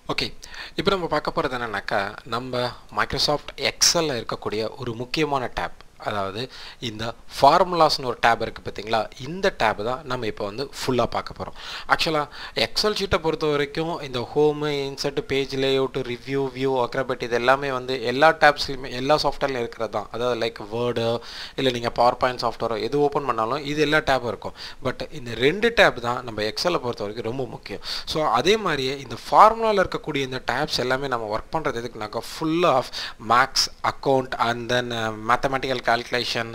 okay இப்போ நம்ம பார்க்க போகிறது என்னென்னாக்கா நம்ம மைக்ரோசாஃப்ட் எக்ஸலில் இருக்கக்கூடிய ஒரு முக்கியமான டேப் அதாவது இந்த ஃபார்முலாஸ்னு ஒரு டேப் இருக்குது பார்த்தீங்களா இந்த டேப் தான் நம்ம இப்போ வந்து ஃபுல்லாக பார்க்க போகிறோம் ஆக்சுவலாக எக்ஸல் ஷீட்டை பொறுத்த வரைக்கும் இந்த home insert page layout review view acrobat இது எல்லாமே வந்து எல்லா டேப்ஸ்லையுமே எல்லா சாஃப்ட்வேர்லையும் இருக்கிறது தான் அதாவது லைக் வேர்டு இல்லை நீங்கள் பவர் பாயிண்ட் சாஃப்ட்வேரோ எது ஓப்பன் பண்ணாலும் இது எல்லா டேப்பும் இருக்கும் பட் இந்த ரெண்டு டேப் தான் நம்ம எக்ஸலை பொறுத்த வரைக்கும் ரொம்ப முக்கியம் ஸோ அதே மாதிரியே இந்த ஃபார்முலாவில் இருக்கக்கூடிய இந்த டேப்ஸ் எல்லாமே நம்ம ஒர்க் பண்ணுறது எதுக்குனாக்கா full of maths account and then mathematical calculation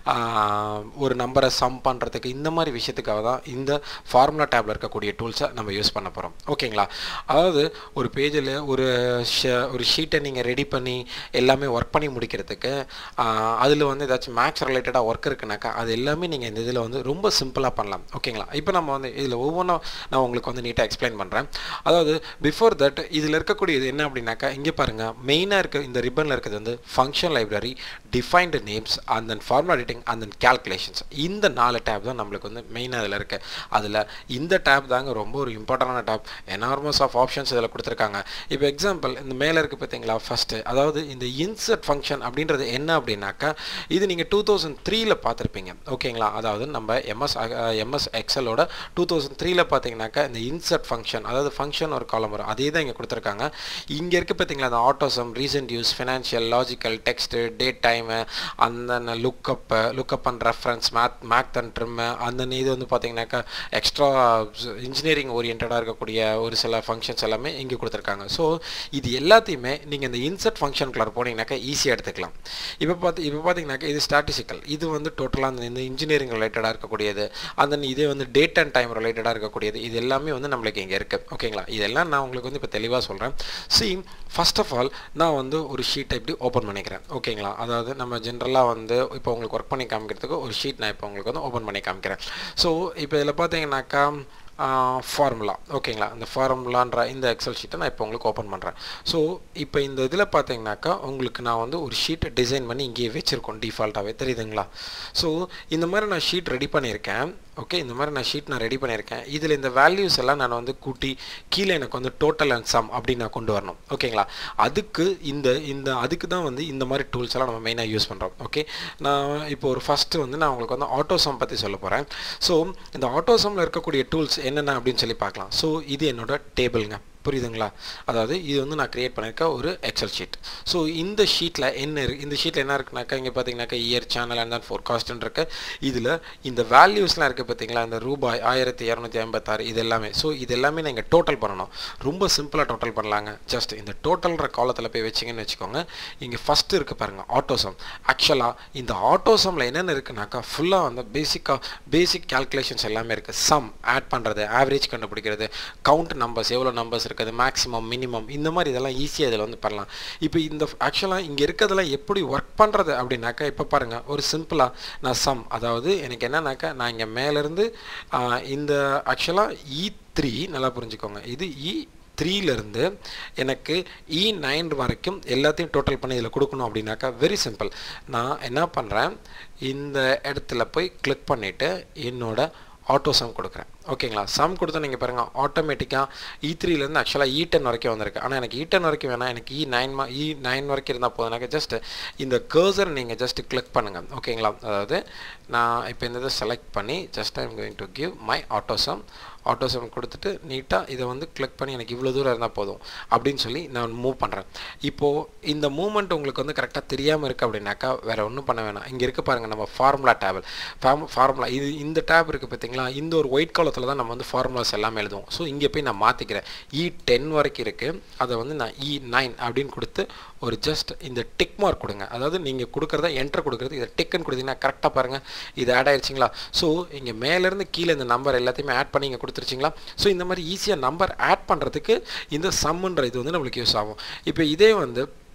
ஒரு நம்பரை சம் பண்ணுறதுக்கு இந்த மாதிரி விஷயத்துக்காக தான் இந்த ஃபார்முலா டேப்பில் இருக்கக்கூடிய டூல்ஸை நம்ம யூஸ் பண்ண போகிறோம் ஓகேங்களா அதாவது ஒரு பேஜில் ஒரு ஒரு ஷீட்டை நீங்கள் ரெடி பண்ணி எல்லாமே ஒர்க் பண்ணி முடிக்கிறதுக்கு அதில் வந்து ஏதாச்சும் மேக்ஸ் ரிலேட்டடாக ஒர்க் இருக்குனாக்கா அது எல்லாமே நீங்கள் இந்த இதில் வந்து ரொம்ப சிம்பிளாக பண்ணலாம் ஓகேங்களா இப்போ நம்ம வந்து இதில் ஒவ்வொன்றும் நான் உங்களுக்கு வந்து நீட்டாக எக்ஸ்பிளைன் பண்ணுறேன் அதாவது பிஃபோர் தட் இதில் இருக்கக்கூடியது என்ன அப்படின்னாக்கா இங்கே பாருங்கள் மெயினாக இருக்க இந்த ரிப்பனில் இருக்கிறது வந்து function library defined names and then formula editing and then calculations இந்த நாலு டேப் தான் நம்மளுக்கு வந்து மெயினாக இதில் இருக்குது அதில் இந்த டேப் தாங்க ரொம்ப ஒரு இம்பார்ட்டண்டான டேப் எனார்மஸ் ஆஃப் ஆப்ஷன்ஸ் இதில் கொடுத்துருக்காங்க இப்போ எக்ஸாம்பிள் இந்த மேலே இருக்குது பார்த்தீங்களா ஃபஸ்ட்டு அதாவது இந்த இன்சர்ட் ஃபங்க்ஷன் அப்படின்றது என்ன அப்படின்னாக்கா இது நீங்கள் டூ தௌசண்ட் த்ரீல பார்த்துருப்பீங்க ஓகேங்களா அதாவது நம்ம எம்எஸ் எம்எஸ் எக்ஸலோட டூ தௌசண்ட் த்ரீல பார்த்தீங்கன்னாக்கா இந்த இன்சர்ட் ஃபங்க்ஷன் அதாவது ஃபங்க்ஷன் ஒரு காலம் வரும் அதே தான் இங்கே கொடுத்துருக்காங்க இங்கே இருக்குது பார்த்தீங்களா அந்த autosum recent use financial logical text date time அந்த lookup lookup and reference math math and trim அந்த இது வந்து பார்த்தீங்கன்னாக்கா எக்ஸ்ட்ரா இன்ஜினியரிங் ஓரியன்டாக இருக்கக்கூடிய ஒரு சில ஃபங்க்ஷன்ஸ் எல்லாமே இங்கே கொடுத்துருக்காங்க ஸோ இது எல்லாத்தையுமே நீங்கள் இந்த இன்சர்ட் ஃபங்க்ஷனுக்குள்ள போனீங்கன்னாக்கா ஈஸியாக எடுத்துக்கலாம் இப்போ பார்த்து இப்போ பார்த்தீங்கன்னாக்கா இது ஸ்டாட்டிஸ்டிக்கல் இது வந்து டோட்டலாக அந்த இந்த இன்ஜினியரிங் ரிலேட்டடாக இருக்கக்கூடியது அந்த இதே வந்து டேட் அண்ட் டைம் ரிலேட்டடாக இருக்கக்கூடியது இது எல்லாமே வந்து நம்மளுக்கு இங்கே இருக்குது ஓகேங்களா இதெல்லாம் நான் உங்களுக்கு வந்து இப்போ தெளிவாக சொல்கிறேன் சி ஃபர்ஸ்ட் ஆஃப் ஆல் நான் வந்து ஒரு ஷீட்டை இப்படி ஓப்பன் பண்ணிக்கிறேன் ஓகேங்களா அதாவது நம்ம ஜென்ரலாக வந்து இப்போ உங்களுக்கு ஒர்க் பண்ணி காமிக்கிறதுக்கு ஒரு ஷீட் நான் இப்போ உங்களுக்கு வந்து ஓப்பன் பண்ணி காமிக்கிறேன் ஸோ இப்போ இதில் பார்த்தீங்கன்னாக்கா ஃபார்முலா ஓகேங்களா இந்த ஃபார்முலான்ற இந்த எக்ஸல் ஷீட்டை நான் இப்போ உங்களுக்கு ஓப்பன் பண்ணுறேன் ஸோ இப்போ இந்த இதில் பார்த்தீங்கன்னாக்கா உங்களுக்கு நான் வந்து ஒரு ஷீட்டை டிசைன் பண்ணி இங்கேயே வச்சுருக்கோம் டிஃபால்ட்டாகவே தெரியுதுங்களா ஸோ இந்த மாதிரி நான் ஷீட் ரெடி பண்ணியிருக்கேன் ஓகே இந்த மாதிரி நான் ஷீட் நான் ரெடி பண்ணியிருக்கேன் இதில் இந்த வேல்யூஸ் எல்லாம் நான் வந்து கூட்டி கீழே எனக்கு வந்து டோட்டல் அண்ட் சம் அப்படின்னு நான் கொண்டு வரணும் ஓகேங்களா அதுக்கு இந்த இந்த அதுக்கு தான் வந்து இந்த மாதிரி டூல்ஸ் எல்லாம் நம்ம மெயினாக யூஸ் பண்ணுறோம் ஓகே நான் இப்போ ஒரு ஃபஸ்ட்டு வந்து நான் உங்களுக்கு வந்து ஆட்டோ சம் பற்றி சொல்ல போகிறேன் ஸோ இந்த ஆட்டோ சம்மில் இருக்கக்கூடிய டூல்ஸ் என்னென்ன அப்படின்னு சொல்லி பார்க்கலாம் ஸோ இது என்னோட டேபிளுங்க புரியுதுங்களா அதாவது இது வந்து நான் க்ரியேட் பண்ணியிருக்க ஒரு எக்ஸல் ஷீட் ஸோ இந்த ஷீட்டில் என்ன இருக்குது இந்த ஷீட்டில் என்ன இருக்குனாக்கா இங்கே பார்த்தீங்கன்னாக்கா இயர் சேனல் அண்ட் தான் ஃபோர்காஸ்ட்னு இருக்கு இதில் இந்த வேல்யூஸ்லாம் இருக்குது பார்த்தீங்களா இந்த ரூபாய் ஆயிரத்தி இரநூத்தி ஐம்பத்தாறு இது எல்லாமே ஸோ இது எல்லாமே நீங்கள் டோட்டல் பண்ணணும் ரொம்ப சிம்பிளாக டோட்டல் பண்ணலாங்க ஜஸ்ட் இந்த டோட்டல்ன்ற காலத்தில் போய் வச்சிங்கன்னு வச்சுக்கோங்க இங்கே ஃபஸ்ட்டு இருக்குது பாருங்கள் ஆட்டோசம் ஆக்சுவலாக இந்த ஆட்டோசமில் என்னென்ன இருக்குனாக்கா ஃபுல்லாக வந்து பேசிக்காக பேசிக் கேல்குலேஷன்ஸ் எல்லாமே இருக்குது சம் ஆட் பண்ணுறது ஆவரேஜ் கண்டுபிடிக்கிறது கவுண்ட் நம்பர்ஸ் எவ்வளோ நம்பர்ஸ் இருக்குது மேக்ஸிமம் மினிமம் இந்த மாதிரி இதெல்லாம் ஈஸியாக இதில் வந்து பண்ணலாம் இப்போ இந்த ஆக்சுவலாக இங்கே இருக்கிறதெல்லாம் எப்படி ஒர்க் பண்ணுறது அப்படின்னாக்கா இப்போ பாருங்கள் ஒரு சிம்பிளாக நான் சம் அதாவது எனக்கு என்னன்னாக்கா நான் இங்கே மேலேருந்து இந்த ஆக்சுவலாக இ த்ரீ நல்லா புரிஞ்சுக்கோங்க இது இ த்ரீலேருந்து எனக்கு இ நைன் வரைக்கும் எல்லாத்தையும் டோட்டல் பண்ணி இதில் கொடுக்கணும் அப்படின்னாக்கா வெரி சிம்பிள் நான் என்ன பண்ணுறேன் இந்த இடத்துல போய் கிளிக் பண்ணிவிட்டு என்னோட ஆட்டோ சம் கொடுக்குறேன் ஓகேங்களா சம் கொடுத்தா நீங்கள் பாருங்கள் ஆட்டோமேட்டிக்காக இ த்ரீலேருந்து ஆக்சுவலாக இ டென் வரைக்கும் வந்திருக்கு ஆனால் எனக்கு இ டென் வரைக்கும் வேணாம் எனக்கு இ நைன் மா இ நைன் வரைக்கும் இருந்தால் போதுனாக்க ஜஸ்ட் இந்த கேர்சர் நீங்கள் ஜஸ்ட் கிளிக் பண்ணுங்கள் ஓகேங்களா அதாவது நான் இப்போ இந்த இதை செலக்ட் பண்ணி just I'm going to give my autosum autosum கொடுத்துட்டு நீட்டாக இதை வந்து கிளிக் பண்ணி எனக்கு இவ்வளோ தூரம் இருந்தால் போதும் அப்படின்னு சொல்லி நான் மூவ் பண்ணுறேன் இப்போது இந்த மூவ்மெண்ட் உங்களுக்கு வந்து கரெக்டாக தெரியாமல் இருக்குது அப்படின்னாக்கா வேறு ஒன்றும் பண்ண வேணாம் இங்கே இருக்க பாருங்கள் நம்ம ஃபார்முலா டேபிள் ஃபார்ம் ஃபார்முலா இது இந்த டேப் இருக்குது பார்த்தீங்களா இந்த ஒரு ஒயிட் காலத்தில் தான் நம்ம வந்து ஃபார்முலாஸ் எல்லாமே எழுதுவோம் ஸோ இங்கே போய் நான் மாற்றிக்கிறேன் இ டென் வரைக்கும் இருக்குது அதை வந்து நான் இ நைன் அப்படின்னு கொடுத்து ஒரு ஜஸ்ட் இந்த டிக் மார்க் கொடுங்க அதாவது நீங்கள் கொடுக்குறத என்ட்ரு கொடுக்குறது இதை டிக்குன்னு கொடுத்தீங்கன்னா கரெக்டாக பாருங்கள் இது ஆட் ஆயிடுச்சிங்களா ஸோ இங்கே மேலேருந்து கீழே இந்த நம்பர் எல்லாத்தையுமே ஆட் பண்ணி இங்கே கொடுத்துருச்சிங்களா ஸோ இந்த மாதிரி ஈஸியாக நம்பர் ஆட் பண்ணுறதுக்கு இந்த சம்முன்ற இது வந்து நம்மளுக்கு யூஸ் ஆகும் இப்போ இதே வந்து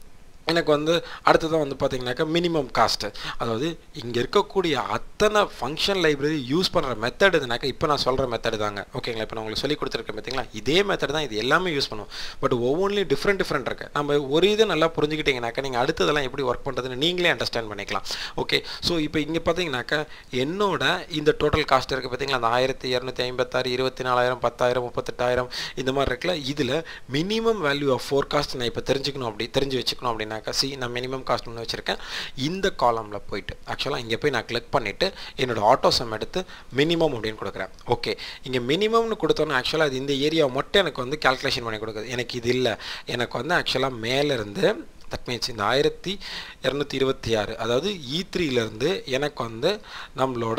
எனக்கு வந்து அடுத்ததான் வந்து பார்த்தீங்கன்னாக்கா மினிமம் காஸ்ட்டு அதாவது இங்கே இருக்கக்கூடிய அத்தனை ஃபங்க்ஷன் லைப்ரரி யூஸ் பண்ணுற மெத்தட் இதுனாக்கா இப்போ நான் சொல்கிற மெத்தட் தாங்க ஓகேங்களா இப்போ நான் உங்களுக்கு சொல்லி கொடுத்துருக்கேன் பார்த்தீங்களா இதே மெத்தட் தான் இது எல்லாமே யூஸ் பண்ணுவோம் பட் ஒவ்வொன்றிலையும் டிஃப்ரெண்ட் டிஃப்ரெண்ட் இருக்குது நம்ம ஒரு இதை நல்லா புரிஞ்சுக்கிட்டீங்கனாக்கா நீங்கள் அடுத்ததெல்லாம் எப்படி ஒர்க் பண்ணுறதுன்னு நீங்களே அண்டர்ஸ்டாண்ட் பண்ணிக்கலாம் ஓகே ஸோ இப்போ இங்கே பார்த்தீங்கன்னாக்கா என்னோட இந்த டோட்டல் காஸ்ட் இருக்குது பார்த்தீங்களா அந்த ஆயிரத்தி இரநூத்தி ஐம்பத்தாறு இருபத்தி நாலாயிரம் பத்தாயிரம் முப்பத்தெட்டாயிரம் இந்த மாதிரி இருக்குல்ல இதில் மினிமம் வேல்யூ ஆஃப் ஃபோர்காஸ்ட் நான் இப்போ தெரிஞ்சுக்கணும் அப்படி தெரிஞ்சு வச்சுக்கணும் அப்படின்னாக்கா சி நான் மினிமம் காஸ்ட் ஒன்று வச்சுருக்கேன் இந்த காலமில் போயிட்டு ஆக்சுவலாக இங்கே போய் நான் கிளிக் பண்ணிவிட்டு என்னோட ஆட்டோ சம் எடுத்து மினிமம் அப்படின்னு கொடுக்குறேன் ஓகே இங்கே மினிமம்னு கொடுத்தோன்னே ஆக்சுவலாக அது இந்த ஏரியாவை மட்டும் எனக்கு வந்து கால்குலேஷன் பண்ணி கொடுக்குது எனக்கு இது இல்லை எனக்கு வந்து ஆக்சுவலாக மேலேருந்து தட் மீன்ஸ் இந்த ஆயிரத்தி இரநூத்தி இருபத்தி ஆறு அதாவது இ த்ரீலேருந்து எனக்கு வந்து நம்மளோட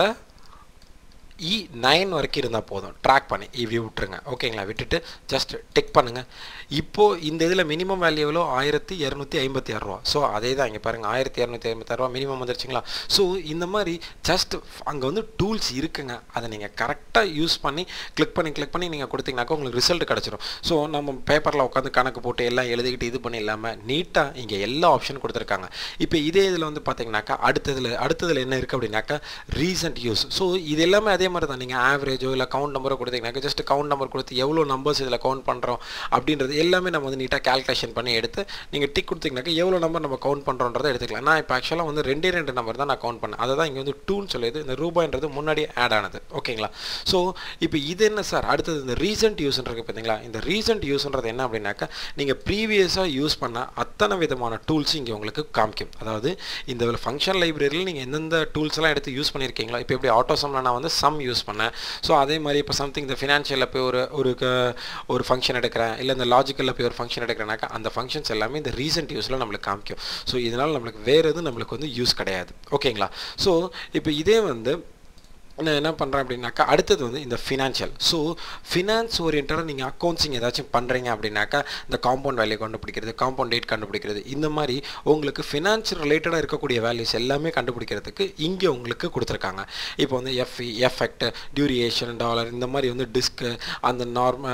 இ நைன் வரைக்கும் இருந்தால் போதும் ட்ராக் பண்ணி இப்படி விட்டுருங்க ஓகேங்களா விட்டுட்டு ஜஸ்ட் டிக் பண்ணுங்கள் இப்போது இந்த இதில் மினிமம் வேல்யூ எவ்வளோ ஆயிரத்தி இரநூத்தி ஐம்பத்தி ஆறு ரூபா ஸோ அதே தான் இங்கே பாருங்கள் ஆயிரத்தி இரநூத்தி ஐம்பத்தாறு ரூபா மினிமம் வந்துருச்சுங்களா ஸோ இந்த மாதிரி ஜஸ்ட் அங்கே வந்து டூல்ஸ் இருக்குங்க அதை நீங்கள் கரெக்டாக யூஸ் பண்ணி கிளிக் பண்ணி கிளிக் பண்ணி நீங்கள் கொடுத்தீங்கனாக்கா உங்களுக்கு ரிசல்ட் கிடச்சிரும் ஸோ நம்ம பேப்பரில் உட்காந்து கணக்கு போட்டு எல்லாம் எழுதிக்கிட்டு இது பண்ணி இல்லாமல் நீட்டாக இங்கே எல்லா ஆப்ஷன் கொடுத்துருக்காங்க இப்போ இதே இதில் வந்து பார்த்தீங்கன்னாக்கா அடுத்ததில் அடுத்ததில் என்ன இருக்குது அப்படின்னாக்கா ரீசன்ட் யூஸ் ஸோ இது எல்லாமே அதே மாதிரி தான் நீங்கள் ஆவரேஜோ இல்லை கவுண்ட் நம்பரோ கொடுத்தீங்கன்னாக்கா ஜஸ்ட் கவுண்ட் நம்பர் கொடுத்து எவ்வளோ நம்பர்ஸ் இதில் கவுண்ட் பண்ணுறோம் அப்படின்றது எல்லாமே நம்ம வந்து நீட்டாக கேல்குலேஷன் பண்ணி எடுத்து நீங்கள் டிக் கொடுத்தீங்கன்னாக்கா எவ்வளோ நம்பர் நம்ம கவுண்ட் பண்ணுறோன்றதை எடுத்துக்கலாம் நான் இப்போ ஆக்சுவலாக வந்து ரெண்டே ரெண்டு நம்பர் தான் நான் கவுண்ட் பண்ணேன் அதை தான் இங்கே வந்து டூன்னு சொல்லியது இந்த ரூபாய்ன்றது முன்னாடியே ஆட் ஆனது ஓகேங்களா ஸோ இப்போ இது என்ன சார் அடுத்தது இந்த ரீசன்ட் யூஸ்ன்றது பார்த்தீங்களா இந்த ரீசன்ட் யூஸ்ன்றது என்ன அப்படின்னாக்கா நீங்கள் ப்ரீவியஸாக யூஸ் பண்ண அத்தனை விதமான டூல்ஸ் இங்கே உங்களுக்கு காமிக்கும் அதாவது இந்த ஃபங்க்ஷன் லைப்ரரியில் நீங்கள் எந்தெந்த டூல்ஸ் எல்லாம் எடுத்து யூஸ் பண்ணியிருக்கீங்களா இப்போ எப்படி ஆட்டோ சம்ல நான் வந்து சம் யூஸ் பண்ணேன் ஸோ அதே மாதிரி இப்போ சம்திங் இந்த ஃபினான்ஷியலில் போய் ஒரு ஒரு க- ஒரு ஃபங்க்ஷன் எடுக்கிறேன் இல்லை இந்த லாஜிக்கலில் போய் ஒரு ஃபங்க்ஷன் எடுக்கிறேனாக்கா அந்த ஃபங்க்ஷன்ஸ் எல்லாமே இந்த ரீசெண்ட் யூஸில் நம்மளுக்கு காமிக்கும் ஸோ இதனால் நம்மளுக்கு வேறு எதுவும் நம்மளுக்கு வந்து யூஸ் கிடையாது ஓகேங்களா ஸோ இப்போ இதே வந்து நான் என்ன பண்ணுறேன் அப்படின்னாக்கா அடுத்தது வந்து இந்த ஃபினான்ஷியல் ஸோ ஃபினான்ஸ் ஓரியன்டாக நீங்கள் அக்கௌண்ட்ஸிங் ஏதாச்சும் பண்ணுறீங்க அப்படின்னாக்கா இந்த காம்பவுண்ட் வேல்யூ கண்டுபிடிக்கிறது காம்பவுண்ட் டேட் கண்டுபிடிக்கிறது இந்த மாதிரி உங்களுக்கு ஃபினான்ஸ் ரிலேட்டடாக இருக்கக்கூடிய வேல்யூஸ் எல்லாமே கண்டுபிடிக்கிறதுக்கு இங்கே உங்களுக்கு கொடுத்துருக்காங்க இப்போ வந்து எஃப்இ எஃபெக்ட் டியூரியேஷன் டாலர் இந்த மாதிரி வந்து டிஸ்க்கு அந்த norm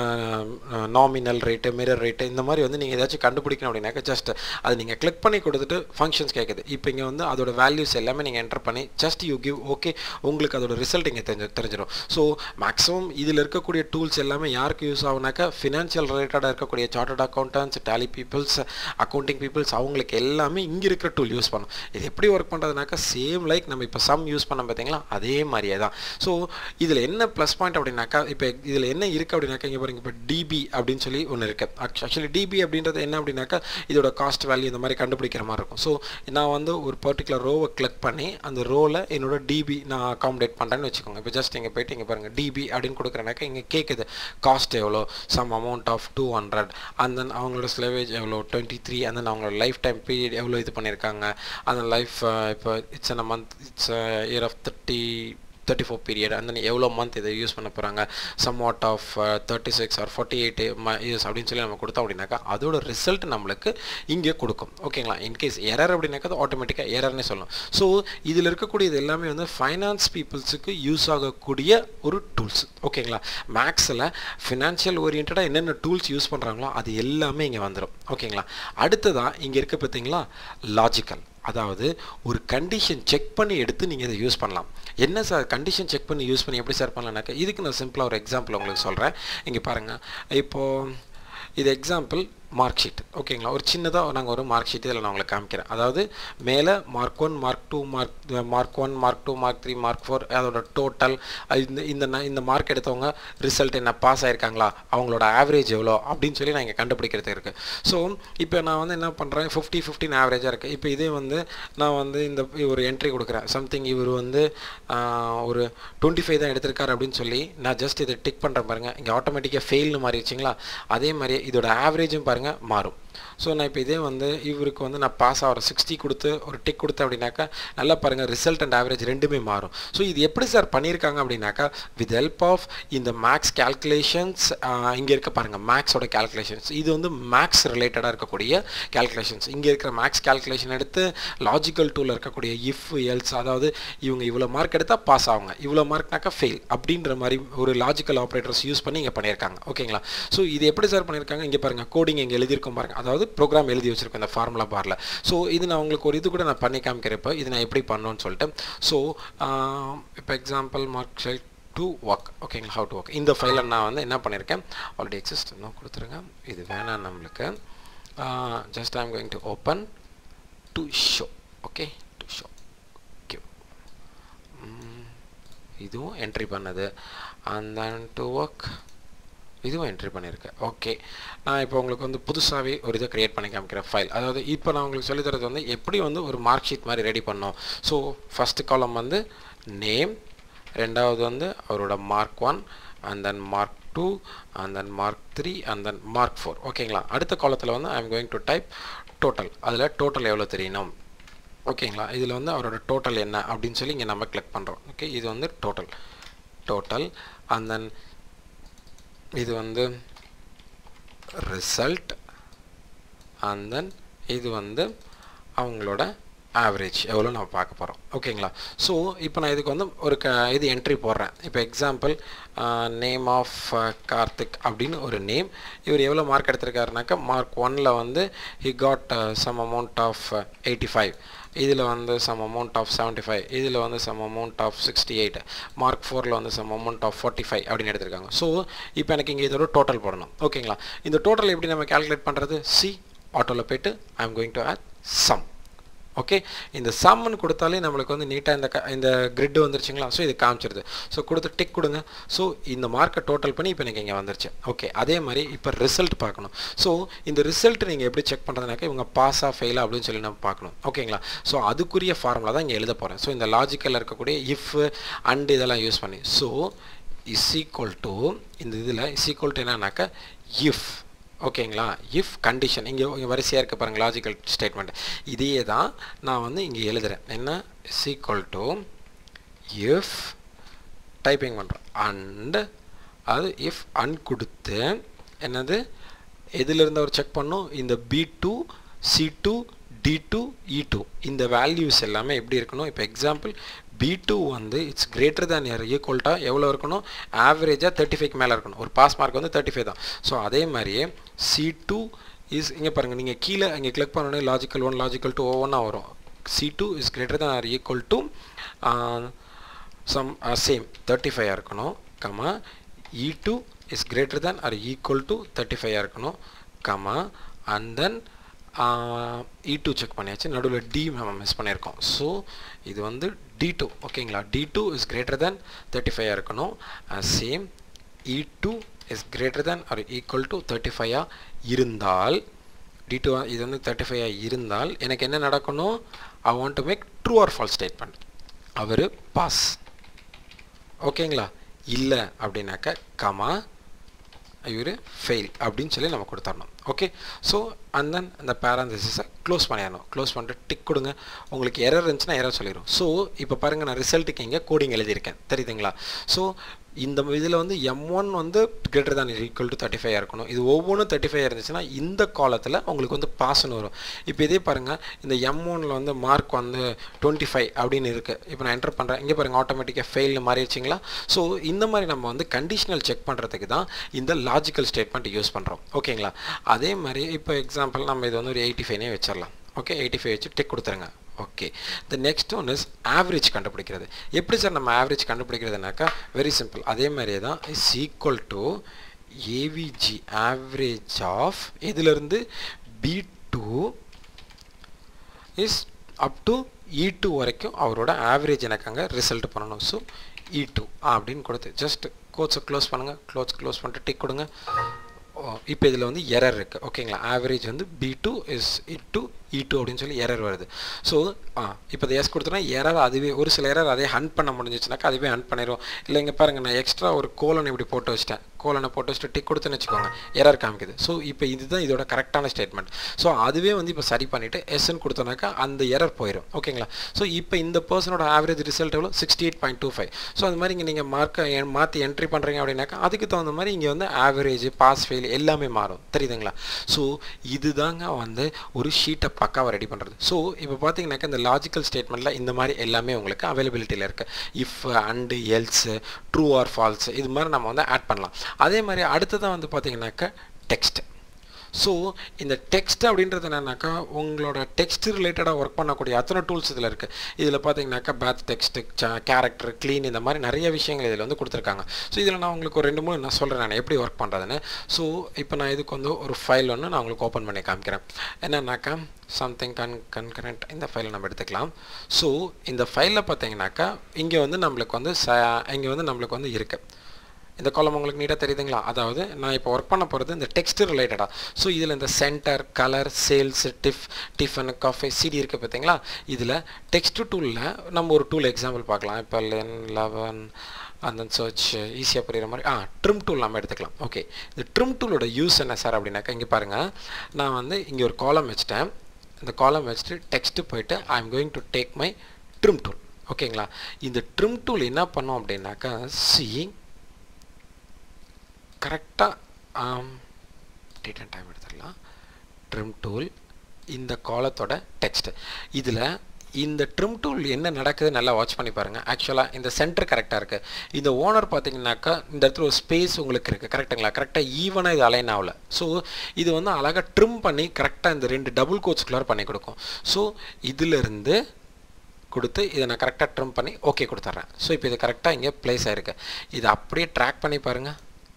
nominal rate mirror rate இந்த மாதிரி வந்து நீங்கள் ஏதாச்சும் கண்டுபிடிக்கணும் அப்படின்னாக்கா ஜஸ்ட் அது நீங்கள் கிளிக் பண்ணி கொடுத்துட்டு ஃபங்க்ஷன்ஸ் கேட்குது இப்போ இங்கே வந்து அதோட வேல்யூஸ் எல்லாமே நீங்கள் என்டர் பண்ணி ஜஸ்ட் யூ கிவ் ஓகே உங்களுக்கு அதோட ரிசல்ட் இங்கே தெரிஞ்சு தெரிஞ்சிடும் ஸோ மேக்ஸிமம் இதில் இருக்கக்கூடிய டூல்ஸ் எல்லாமே யாருக்கு யூஸ் ஆகுனாக்கா ஃபினான்ஷியல் ரிலேட்டடாக இருக்கக்கூடிய chartered accountants tally peoples accounting peoples அவங்களுக்கு எல்லாமே இங்கே இருக்கிற டூல் யூஸ் பண்ணும் இது எப்படி ஒர்க் பண்ணுறதுனாக்கா சேம் லைக் நம்ம இப்போ சம் யூஸ் பண்ண பார்த்தீங்களா அதே மாதிரியே தான் ஸோ இதில் என்ன ப்ளஸ் பாயிண்ட் அப்படின்னாக்கா இப்போ இதில் என்ன இருக்குது அப்படின்னாக்கா இங்கே பாருங்க இப்போ டிபி அப்படின்னு சொல்லி ஒன்று இருக்குது ஆக்சுவலி டிபி அப்படின்றது என்ன அப்படின்னாக்கா இதோட காஸ்ட் வேல்யூ இந்த மாதிரி கண்டுபிடிக்கிற மாதிரி இருக்கும் ஸோ நான் வந்து ஒரு பர்டிகுலர் ரோவை கிளிக் பண்ணி அந்த ரோவில் என்னோட டிபி நான் அகாமடேட் பண்ணுறேன்னு வச்சுக்கோங்க இப்போ ஜஸ்ட் இங்கே போயிட்டு இங்கே பாருங்கள் டிபி அப்படின்னு கொடுக்குறேனாக்கா இங்கே கேட்குது காஸ்ட் எவ்வளோ sum amount of two hundred and then அவங்களோட ஸ்லேவேஜ் எவ்வளோ டுவெண்ட்டி த்ரீ அண்ட் தென் அவங்களோட லைஃப் டைம் பீரியட் எவ்வளோ இது பண்ணியிருக்காங்க அந்த லைஃப் இப்போ it's a month it's year of thirty thirty four period and then எவ்வளோ மந்த் இதை யூஸ் பண்ண போகிறாங்க somewhat of thirty six or forty eight years அப்படின்னு சொல்லி நம்ம கொடுத்தோம் அப்படின்னாக்கா அதோட ரிசல்ட் நம்மளுக்கு இங்கே கொடுக்கும் ஓகேங்களா இன்கேஸ் எரர் அப்படின்னாக்கா அது ஆட்டோமேட்டிக்காக எரர்னே சொல்லணும் ஸோ இதில் இருக்கக்கூடிய இது எல்லாமே வந்து ஃபைனான்ஸ் பீப்புள்ஸுக்கு யூஸ் ஆகக்கூடிய ஒரு டூல்ஸ் ஓகேங்களா மேக்ஸில் ஃபினான்ஷியல் ஓரியன்டாக என்னென்ன டூல்ஸ் யூஸ் பண்ணுறாங்களோ அது எல்லாமே இங்கே வந்துடும் ஓகேங்களா அடுத்ததாக இங்கே இருக்க பார்த்தீங்களா லாஜிக்கல் அதாவது ஒரு கண்டிஷன் செக் பண்ணி எடுத்து நீங்கள் இதை யூஸ் பண்ணலாம் என்ன சார் கண்டிஷன் செக் பண்ணி யூஸ் பண்ணி எப்படி சார் பண்ணலாம்னாக்கா இதுக்கு நான் சிம்பிளாக ஒரு எக்ஸாம்பிள் உங்களுக்கு சொல்கிறேன் இங்கே பாருங்கள் இப்போது இது எக்ஸாம்பிள் மார்க் ஷீட் ஓகேங்களா ஒரு சின்னதாக நாங்கள் ஒரு மார்க் ஷீட் இதில் நான் உங்களுக்கு காமிக்கிறேன் அதாவது மேலே mark one mark two mark mark one mark two mark three mark four அதோட டோட்டல் இந்த இந்த ந- இந்த மார்க் எடுத்தவங்க ரிசல்ட் என்ன பாஸ் ஆயிருக்காங்களா அவங்களோட ஆவரேஜ் எவ்வளோ அப்படின்னு சொல்லி நான் இங்கே கண்டுபிடிக்கிறது இருக்குது ஸோ இப்போ நான் வந்து என்ன பண்ணுறேன் ஃபிஃப்டி ஃபிஃப்டின் ஆவரேஜாக இருக்குது இப்போ இதே வந்து நான் வந்து இந்த ஒரு என்ட்ரி கொடுக்குறேன் சம்திங் இவர் வந்து ஆஹ், ஒரு டுவெண்ட்டி ஃபைவ் தான் எடுத்திருக்காரு அப்படின்னு சொல்லி நான் ஜஸ்ட் இதை டிக் பண்ணுறேன் பாருங்கள் இங்கே ஆட்டோமேட்டிக்காக ஃபெயில்னு மாறிடுச்சிங்களா அதே மாதிரி இதோட ஆவரேஜும் பாருங்கள் மாறும் ஸோ நான் இப்போ இதே வந்து இவருக்கு வந்து நான் பாஸ் ஆகிற சிக்ஸ்டி கொடுத்து ஒரு டிக் கொடுத்தேன் அப்படின்னாக்கா நல்லா பாருங்கள் ரிசல்ட் அண்ட் ஆவரேஜ் ரெண்டுமே மாறும் ஸோ இது எப்படி சார் பண்ணியிருக்காங்க அப்படின்னாக்கா வித் ஹெல்ப் ஆஃப் இந்த மேக்ஸ் கேல்குலேஷன்ஸ் இங்கே இருக்க பாருங்கள் மேக்ஸோட கேல்குலேஷன்ஸ் இது வந்து மேக்ஸ் ரிலேட்டடாக இருக்கக்கூடிய கேல்குலேஷன்ஸ் இங்கே இருக்கிற மேக்ஸ் கேல்குலேஷன் எடுத்து லாஜிக்கல் டூலில் இருக்கக்கூடிய இஃப் எல்ஸ் அதாவது இவங்க இவ்வளோ மார்க் எடுத்தால் பாஸ் ஆகுங்க இவ்வளோ மார்க்னாக்கா ஃபெயில் அப்படின்ற மாதிரி ஒரு லாஜிக்கல் ஆப்ரேட்டர்ஸ் யூஸ் பண்ணி இங்கே பண்ணியிருக்காங்க ஓகேங்களா ஸோ இது எப்படி சார் பண்ணியிருக்காங்க இங்கே பாருங்கள் கோடிங் இங்கே எழுதியிருக்கோம் பாருங்க அதாவது அதாவது ப்ரோக்ராம் எழுதி வச்சுருக்கேன் இந்த ஃபார்முலா பாரில் ஸோ இது நான் உங்களுக்கு ஒரு இது கூட நான் பண்ணி காமிக்கிறப்ப இது நான் எப்படி பண்ணணும்னு சொல்லிட்டு ஸோ இப்போ example mark sheet to work ஓகேங்களா ஹவு டு ஒர்க் இந்த ஃபைலை நான் வந்து என்ன பண்ணியிருக்கேன் ஆல்ரெடி எக்ஸிஸ்ட் இன்னும் கொடுத்துருங்க இது வேணாம் நம்மளுக்கு just I'm going to open to show okay to show okay இதுவும் என்ட்ரி பண்ணது அண்ட் தென் டு ஒர்க் இதுவும் என்ட்ரி பண்ணியிருக்கேன் ஓகே நான் இப்போ உங்களுக்கு வந்து புதுசாகவே ஒரு இதை க்ரியேட் பண்ணி காமிக்கிறேன் ஃபைல் அதாவது இப்போ நான் உங்களுக்கு சொல்லித் தரது வந்து எப்படி வந்து ஒரு மார்க் ஷீட் மாதிரி ரெடி பண்ணோம் ஸோ ஃபஸ்ட்டு காலம் வந்து நேம் ரெண்டாவது வந்து அவரோட mark one and then mark two and then mark three and then mark four ஓகேங்களா அடுத்த காலத்தில் வந்து I am going to type total அதில் டோட்டல் எவ்வளோ தெரியணும் ஓகேங்களா இதில் வந்து அவரோட டோட்டல் என்ன அப்படின்னு சொல்லி இங்கே நம்ம கிளிக் பண்ணுறோம் ஓகே இது வந்து டோட்டல் டோட்டல் அண்ட் தென் இது வந்து ரிசல்ட் அண்ட் தென் இது வந்து அவங்களோட ஆவரேஜ் எவ்வளோ நம்ம பார்க்க போகிறோம் ஓகேங்களா ஸோ இப்போ நான் இதுக்கு வந்து ஒரு க இது என்ட்ரி போடுறேன் இப்போ எக்ஸாம்பிள் நேம் ஆஃப் கார்த்திக் அப்படின்னு ஒரு நேம் இவர் எவ்வளோ மார்க் எடுத்திருக்காருனாக்கா மார்க் ஒனில் வந்து he got some amount of eighty five இதில் வந்து some amount of seventy five இதில் வந்து some amount of sixty eight mark ஃபோரில் வந்து some amount of forty five அப்படின்னு எடுத்திருக்காங்க ஸோ இப்போ எனக்கு இங்கே இதோட டோட்டல் போடணும் ஓகேங்களா இந்த டோட்டல் எப்படி நம்ம கால்குலேட் பண்ணுறது சி ஆட்டோவில் போய்ட்டு I am going to add sum okay இந்த சம்னு கொடுத்தாலே நம்மளுக்கு வந்து நீட்டாக இந்த க இந்த கிரிட் வந்துருச்சுங்களா ஸோ இது காமிச்சிருது ஸோ கொடுத்து டிக் கொடுங்க ஸோ இந்த மார்க்கை டோட்டல் பண்ணி இப்போ எனக்கு இங்கே வந்துருச்சு ஓகே அதே மாதிரி இப்போ ரிசல்ட் பார்க்கணும் ஸோ இந்த ரிசல்ட் நீங்கள் எப்படி செக் பண்ணுறதுனாக்கா இவங்க பாஸாக ஃபெயிலா அப்படின்னு சொல்லி நம்ம பார்க்கணும் ஓகேங்களா ஸோ அதுக்குரிய ஃபார்முலா தான் இங்கே எழுத போகிறேன் ஸோ இந்த லாஜிக்கலில் இருக்கக்கூடிய இஃப் அண்ட் இதெல்லாம் யூஸ் பண்ணி ஸோ இஸ் ஈக்குவல் டு இந்த இதில் இஸ் ஈக்குவல் டு என்னன்னாக்கா இஃப் ஓகேங்களா இஃப் கண்டிஷன் இங்கே இங்கே வரிசையாக இருக்க பாருங்கள் லாஜிக்கல் ஸ்டேட்மெண்ட் இதையே தான் நான் வந்து இங்கே எழுதுகிறேன் என்ன is equal to if typing பண்ணுறோம் அண்ட் அது இஃப் அன் கொடுத்து என்னது எதுலேருந்து அவர் செக் பண்ணும் இந்த B two C two D two E two இந்த வேல்யூஸ் எல்லாமே எப்படி இருக்கணும் இப்போ எக்ஸாம்பிள் பி டூ வந்து இட்ஸ் கிரேட்டர் தேன் இயர் ஈக்குவல்ட்டாக எவ்வளோ இருக்கணும் ஆவரேஜாக தேர்ட்டி ஃபைவ்க்கு மேலே இருக்கணும் ஒரு பாஸ் மார்க் வந்து தேர்ட்டி ஃபைவ் தான் ஸோ அதே மாதிரியே சி டூ இஸ் இங்கே பாருங்கள் நீங்கள் கீழே இங்கே கிளிக் பண்ணோடனே லாஜிக்கல் ஒன் லாஜிக்கல் டூ ஒவ்வொன்றா வரும் C two is greater than or equal to some same thirty five இருக்கணும் comma E two is greater than or equal to thirty five இருக்கணும் comma and then E two check பண்ணியாச்சு நடுவில் D நம்ம miss பண்ணியிருக்கோம் so இது வந்து D two ஓகேங்களா D two is greater than thirty five இருக்கணும் same E two is greater than or equal to thirty ஃபைவாக இருந்தால் டி டூ இது வந்து தேர்ட்டி ஃபைவாக இருந்தால் எனக்கு என்ன நடக்கணும் I want to make true or false statement அவர் பாஸ் ஓகேங்களா இல்லை அப்படின்னாக்க கமா இவர் ஃபெயில் அப்படின்னு சொல்லி நம்ம கொடுத்துடணும் ஓகே ஸோ அண்ட் தென் அந்த பேரந்தசிஸை க்ளோஸ் பண்ணிடணும் க்ளோஸ் பண்ணிட்டு டிக் கொடுங்க உங்களுக்கு எரர் இருந்துச்சுன்னா எரர் சொல்லிடும் ஸோ இப்போ பாருங்கள் நான் ரிசல்ட்டுக்கு இங்கே கோடிங் எழுதியிருக்கேன் தெரியுதுங்களா ஸோ இந்த இதில் வந்து எம் ஒன் வந்து greater than equal to thirty five இருக்கணும் இது ஒவ்வொன்றும் தேர்ட்டி ஃபைவ் இருந்துச்சுன்னா இந்த காலத்தில் உங்களுக்கு வந்து பாஸ்ன்னு வரும் இப்போ இதே பாருங்கள் இந்த எம் ஒனில் வந்து மார்க் வந்து டுவெண்ட்டி ஃபைவ் அப்படின்னு இருக்குது இப்போ நான் என்டர் பண்ணுறேன் இங்கே பாருங்கள் ஆட்டோமேட்டிக்காக ஃபெயில்னு மாறிடுச்சிங்களா ஸோ இந்த மாதிரி நம்ம வந்து கண்டிஷனல் செக் பண்ணுறதுக்கு தான் இந்த லாஜிக்கல் ஸ்டேட்மெண்ட் யூஸ் பண்ணுறோம் ஓகேங்களா அதே மாதிரி இப்போ எக்ஸாம்பிள் நம்ம இது வந்து ஒரு எயிட்டி ஃபைவ்னே வச்சிடலாம் ஓகே எயிட்டி ஃபைவ் வச்சு டிக் கொடுத்துருங்க okay the next one is average கண்டுபிடிக்கிறது எப்படி சார் நம்ம ஆவரேஜ் கண்டுபிடிக்கிறதுனாக்கா வெரி சிம்பிள் அதே மாதிரியே தான் is equal to AVG average of இதிலிருந்து B two is up to E two வரைக்கும் அவரோட ஆவரேஜ் எனக்கு அங்கே ரிசல்ட் பண்ணணும் ஸோ இ டூ அப்படின்னு கொடுத்து ஜஸ்ட் கோட்ஸை க்ளோஸ் பண்ணுங்கள் க்ளோஸ் க்ளோஸ் பண்ணிட்டு டிக் கொடுங்க இப்போ இதில் வந்து எரர் இருக்குது ஓகேங்களா ஆவரேஜ் வந்து B two is E two E two அப்படின்னு சொல்லி எரர் வருது ஸோ ஆ இப்போ இதை எஸ் கொடுத்தோன்னா எரர் அதுவே ஒரு சில எரர் அதே ஹண்ட் பண்ண முடிஞ்சிச்சுனாக்கா அதுவே ஹண்ட் பண்ணிடும் இல்லை இங்கே பாருங்கள் நான் எக்ஸ்ட்ரா ஒரு கோலன் இப்படி போட்டு வச்சிட்டேன் கோலனை போட்டு வச்சுட்டு டிக் கொடுத்துன்னு வச்சுக்கோங்க எரர் காமிக்குது ஸோ இப்போ இதுதான் இதோட கரெக்டான ஸ்டேட்மெண்ட் ஸோ அதுவே வந்து இப்போ சரி பண்ணிவிட்டு எஸ்ன்னு கொடுத்தோன்னாக்கா அந்த எரர் போயிடும் ஓகேங்களா ஸோ இப்போ இந்த பர்சனோட ஆவரேஜ் ரிசல்ட் எவ்வளோ sixty eight point two five so அது மாதிரி இங்கே நீங்கள் மார்க்கை மாற்றி என்ட்ரி பண்ணுறீங்க அப்படின்னாக்கா அதுக்கு தகுந்த மாதிரி இங்கே வந்து ஆவரேஜ் பாஸ் ஃபெயில் எல்லாமே மாறும் தெரியுதுங்களா ஸோ இதுதாங்க வந்து ஒரு ஷீட்டை பக்காவாக ரெடி பண்ணுறது ஸோ இப்போ பார்த்தீங்கன்னாக்கா இந்த லாஜிக்கல் ஸ்டேட்மெண்ட்டில் இந்த மாதிரி எல்லாமே உங்களுக்கு அவைலபிலிட்டியில் இருக்குது if and else true or false இது மாதிரி நம்ம வந்து ஆட் பண்ணலாம் அதே மாதிரி அடுத்ததான் வந்து பார்த்தீங்கன்னாக்கா டெக்ஸ்ட் ஸோ இந்த டெக்ஸ்ட் அப்படின்றது என்னன்னாக்கா உங்களோட டெக்ஸ்ட் ரிலேட்டடாக ஒர்க் பண்ணக்கூடிய அத்தனை டூல்ஸ் இதில் இருக்குது இதில் பார்த்தீங்கன்னாக்கா பேத் டெக்ஸ்ட் கேரக்டர் க்ளீன் இந்த மாதிரி நிறைய விஷயங்கள் இதில் வந்து கொடுத்துருக்காங்க ஸோ இதில் நான் உங்களுக்கு ஒரு ரெண்டு மூணு நான் சொல்கிறேன் நான் எப்படி ஒர்க் பண்ணுறதுன்னு ஸோ இப்போ நான் இதுக்கு வந்து ஒரு ஃபைல் ஒன்று நான் உங்களுக்கு ஓப்பன் பண்ணி காமிக்கிறேன் என்னன்னாக்கா சம்திங் கன் கன்கரண்ட் இந்த ஃபைலை நம்ம எடுத்துக்கலாம் ஸோ இந்த ஃபைலில் பார்த்தீங்கன்னாக்கா இங்கே வந்து நம்மளுக்கு வந்து ச இங்கே வந்து நம்மளுக்கு வந்து இருக்குது இந்த காலம் உங்களுக்கு நீட்டாக தெரியுதுங்களா அதாவது நான் இப்போ ஒர்க் பண்ண போகிறது இந்த டெக்ஸ்ட் ரிலேட்டடாக ஸோ இதில் இந்த center colour sales diff tiffin coffee CD இருக்குது பார்த்தீங்களா இதில் டெக்ஸ்ட் டூலில் நம்ம ஒரு டூல் எக்ஸாம்பிள் பார்க்கலாம் இப்போ லென் லெவன் அந்த சர்ச் ஈஸியாக புரியுற மாதிரி ஆ ட்ரிம் டூல் நம்ம எடுத்துக்கலாம் ஓகே இந்த ட்ரிம் டூலோட யூஸ் என்ன சார் அப்படின்னாக்கா இங்கே பாருங்கள் நான் வந்து இங்கே ஒரு காலம் வச்சுட்டேன் இந்த காலம் வச்சுட்டு டெக்ஸ்ட்டு போயிட்டு I am going to take my trim tool ஓகேங்களா இந்த ட்ரிம் டூல் என்ன பண்ணோம் அப்படின்னாக்கா சி கரெக்டாக டேட் அண்ட் டைம் எடுத்துடலாம் ட்ரிம் டூல் இந்த காலத்தோட டெக்ஸ்ட் இதில் இந்த ட்ரிம் டூல் என்ன நடக்குது நல்லா வாட்ச் பண்ணி பாருங்கள் ஆக்சுவலாக இந்த சென்டர் கரெக்டாக இருக்குது இந்த ஓனர் பார்த்தீங்கன்னாக்கா இந்த இடத்துல ஒரு ஸ்பேஸ் உங்களுக்கு இருக்குது கரெக்டுங்களா கரெக்டாக ஈவனாக இது அலைன் ஆகல ஸோ இது வந்து அழகாக ட்ரிம் பண்ணி கரெக்டாக இந்த ரெண்டு டபுள் கோட்ஸ்குள்ளார பண்ணி கொடுக்கும் ஸோ இதிலிருந்து கொடுத்து இதை நான் கரெக்டாக ட்ரிம் பண்ணி ஓகே கொடுத்துட்றேன் ஸோ இப்போ இது கரெக்டாக இங்கே ப்ளேஸ் ஆகிருக்கு இதை அப்படியே ட்ராக் பண்ணி பாருங்கள்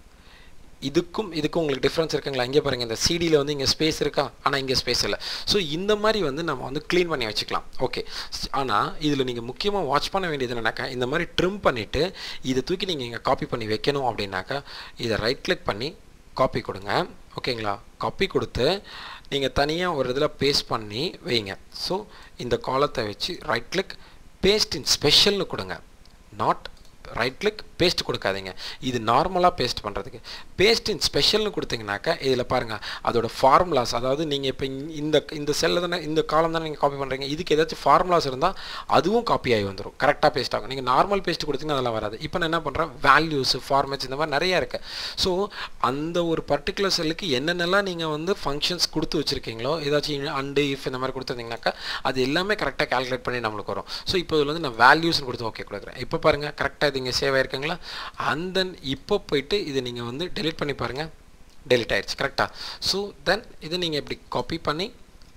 இதுக்கும் இதுக்கும் உங்களுக்கு டிஃப்ரென்ஸ் இருக்குங்களா இங்கே பாருங்கள் இந்த சிடியில் வந்து இங்கே ஸ்பேஸ் இருக்கா ஆனால் இங்கே ஸ்பேஸ் இல்லை ஸோ இந்த மாதிரி வந்து நம்ம வந்து க்ளீன் பண்ணி வச்சுக்கலாம் ஓகே ஆனால் இதில் நீங்கள் முக்கியமாக வாட்ச் பண்ண வேண்டியது என்னன்னாக்கா இந்த மாதிரி ட்ரிம் பண்ணிவிட்டு இதை தூக்கி நீங்கள் இங்கே காப்பி பண்ணி வைக்கணும் அப்படின்னாக்கா இதை ரைட் கிளிக் பண்ணி காப்பி கொடுங்க ஓகேங்களா காப்பி கொடுத்து நீங்கள் தனியாக ஒரு இதில் பேஸ்ட் பண்ணி வைங்க ஸோ இந்த காலத்தை வச்சு ரைட் கிளிக் பேஸ்ட் இன் ஸ்பெஷல்னு கொடுங்க நாட் ரைட் கிளிக் பேஸ்ட் கொடுக்காதீங்க இது நார்மலாக பேஸ்ட் பண்ணுறதுக்கு பேஸ்ட் இன் ஸ்பெஷல்னு கொடுத்தீங்கனாக்கா இதில் பாருங்கள் அதோட ஃபார்முலாஸ் அதாவது நீங்கள் இப்போ இந்த இந்த செல்லில் தானே இந்த காலம் தானே நீங்கள் காப்பி பண்ணுறீங்க இதுக்கு ஏதாச்சும் ஃபார்முலாஸ் இருந்தால் அதுவும் காப்பி ஆகி வந்துடும் கரெக்டாக பேஸ்ட் ஆகும் நீங்கள் நார்மல் பேஸ்ட் கொடுத்தீங்கன்னா அதெல்லாம் வராது இப்போ நான் என்ன பண்ணுறேன் வேல்யூஸ் ஃபார்மேட்ஸ் இந்த மாதிரி நிறையா இருக்குது ஸோ அந்த ஒரு பர்டிகுலர் செல்லுக்கு என்னென்னலாம் நீங்கள் வந்து ஃபங்க்ஷன்ஸ் கொடுத்து வச்சுருக்கீங்களோ ஏதாச்சும் அண்டு இஃப் இந்த மாதிரி கொடுத்துருந்தீங்கனாக்கா அது எல்லாமே கரெக்டாக கால்குலேட் பண்ணி நம்மளுக்கு வரும் ஸோ இப்போ இதில் வந்து நான் வேல்யூஸ்னு கொடுத்து ஓகே கொடுக்குறேன் இப்போ பாருங்கள் கரெக்டாக இது இங்கே சேவ் ஆயிருக்குங்களா அண்ட் தென் இப்போ போயிட்டு இதை நீங்கள் வந்து டெலிட் பண்ணி பாருங்கள் டெலிட் ஆயிடுச்சு கரெக்டாக ஸோ தென் இதை நீங்கள் இப்படி காப்பி பண்ணி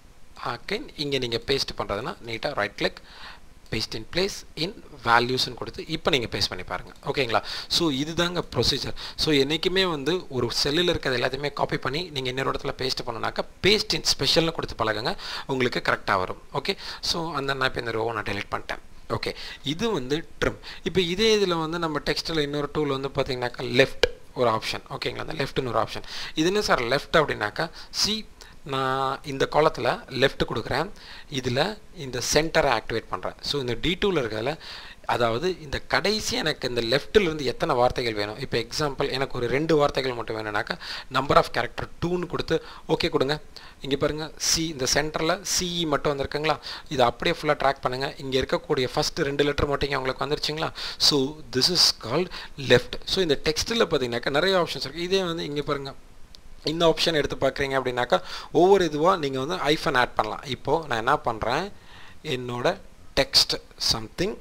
அகைன் இங்கே நீங்கள் பேஸ்ட் பண்ணுறதுனா நீட்டாக right click paste in place in வேல்யூஸ்னு கொடுத்து இப்போ நீங்கள் பேஸ்ட் பண்ணி பாருங்கள் ஓகேங்களா ஸோ இதுதாங்க ப்ரொசீஜர் ஸோ என்றைக்குமே வந்து ஒரு செல்லில் இருக்கிறது எல்லாத்தையுமே காப்பி பண்ணி நீங்கள் இன்னொரு இடத்துல பேஸ்ட் பண்ணனாக்கா பேஸ்ட் இன் ஸ்பெஷல்னு கொடுத்து பழகுங்க உங்களுக்கு கரெக்டாக வரும் ஓகே ஸோ அந்த நான் இப்போ இந்த ரோவை நான் டெலிட் பண்ணிட்டேன் ஓகே இது வந்து ட்ரிம் இப்போ இதே இதில் வந்து நம்ம டெக்ஸ்ட்டில் இன்னொரு டூல் வந்து பார்த்தீங்கன்னாக்கா லெஃப்ட் ஒரு ஆப்ஷன் ஓகேங்களா அந்த லெஃப்ட்னு ஒரு ஆப்ஷன் இது என்ன சார் லெஃப்ட் அப்படின்னாக்கா சி நான் இந்த காலத்தில் லெஃப்ட் கொடுக்குறேன் இதில் இந்த சென்டரை ஆக்டிவேட் பண்ணுறேன் ஸோ இந்த டி டூவில் இருக்கிறதுல அதாவது இந்த கடைசி எனக்கு இந்த லெஃப்ட்டிலிருந்து எத்தனை வார்த்தைகள் வேணும் இப்போ எக்ஸாம்பிள் எனக்கு ஒரு ரெண்டு வார்த்தைகள் மட்டும் வேணும்னாக்கா நம்பர் ஆஃப் கேரக்டர் டூன்னு கொடுத்து ஓகே கொடுங்க இங்கே பாருங்கள் சி இந்த சென்டரில் சிஇ மட்டும் வந்திருக்குங்களா இதை அப்படியே ஃபுல்லாக ட்ராக் பண்ணுங்கள் இங்கே இருக்கக்கூடிய ஃபஸ்ட்டு ரெண்டு லெட்டர் மட்டும் இங்கே உங்களுக்கு வந்துருச்சுங்களா so this is called left so இந்த டெக்ஸ்ட்டில் பார்த்தீங்கன்னாக்கா நிறைய ஆப்ஷன்ஸ் இருக்குது இதே வந்து இங்கே பாருங்கள் இந்த ஆப்ஷன் எடுத்து பார்க்குறீங்க அப்படின்னாக்கா ஒவ்வொரு இதுவாக நீங்கள் வந்து ஐஃபன் ஆட் பண்ணலாம் இப்போது நான் என்ன பண்ணுறேன் என்னோட டெக்ஸ்ட் சம்திங்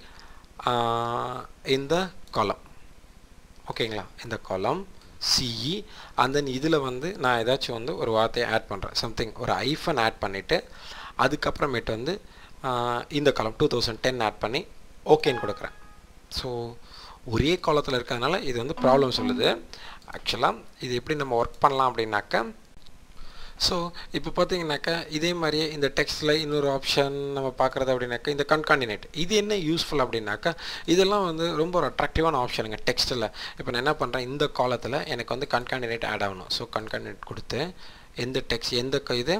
இந்த காலம் ஓகேங்களா இந்த காலம் சிஇ அண்ட் தென் இதில் வந்து நான் ஏதாச்சும் வந்து ஒரு வார்த்தையை ஆட் பண்ணுறேன் சம்திங் ஒரு ஐஃபன் ஆட் பண்ணிவிட்டு அதுக்கப்புறமேட்டு வந்து இந்த காலம் டூ தௌசண்ட் டென் ஆட் பண்ணி ஓகேன்னு கொடுக்குறேன் ஸோ ஒரே காலத்தில் இருக்கிறதுனால இது வந்து ப்ராப்ளம் சொல்லுது ஆக்சுவலாக இது எப்படி நம்ம ஒர்க் பண்ணலாம் அப்படின்னாக்கா ஸோ இப்போ பார்த்தீங்கன்னாக்கா இதே மாதிரியே இந்த டெக்ஸ்ட்டில் இன்னொரு ஆப்ஷன் நம்ம பார்க்குறது அப்படின்னாக்கா இந்த கன்காண்டினேட் இது என்ன யூஸ்ஃபுல் அப்படின்னாக்கா இதெல்லாம் வந்து ரொம்ப ஒரு அட்ராக்டிவான ஆப்ஷனுங்க டெக்ஸ்ட்டில் இப்போ நான் என்ன பண்ணுறேன் இந்த காலத்தில் எனக்கு வந்து கன்காண்டினேட் ஆட் ஆகணும் ஸோ கன்காண்டினேட் கொடுத்து எந்த டெக்ஸ்ட் எந்த இது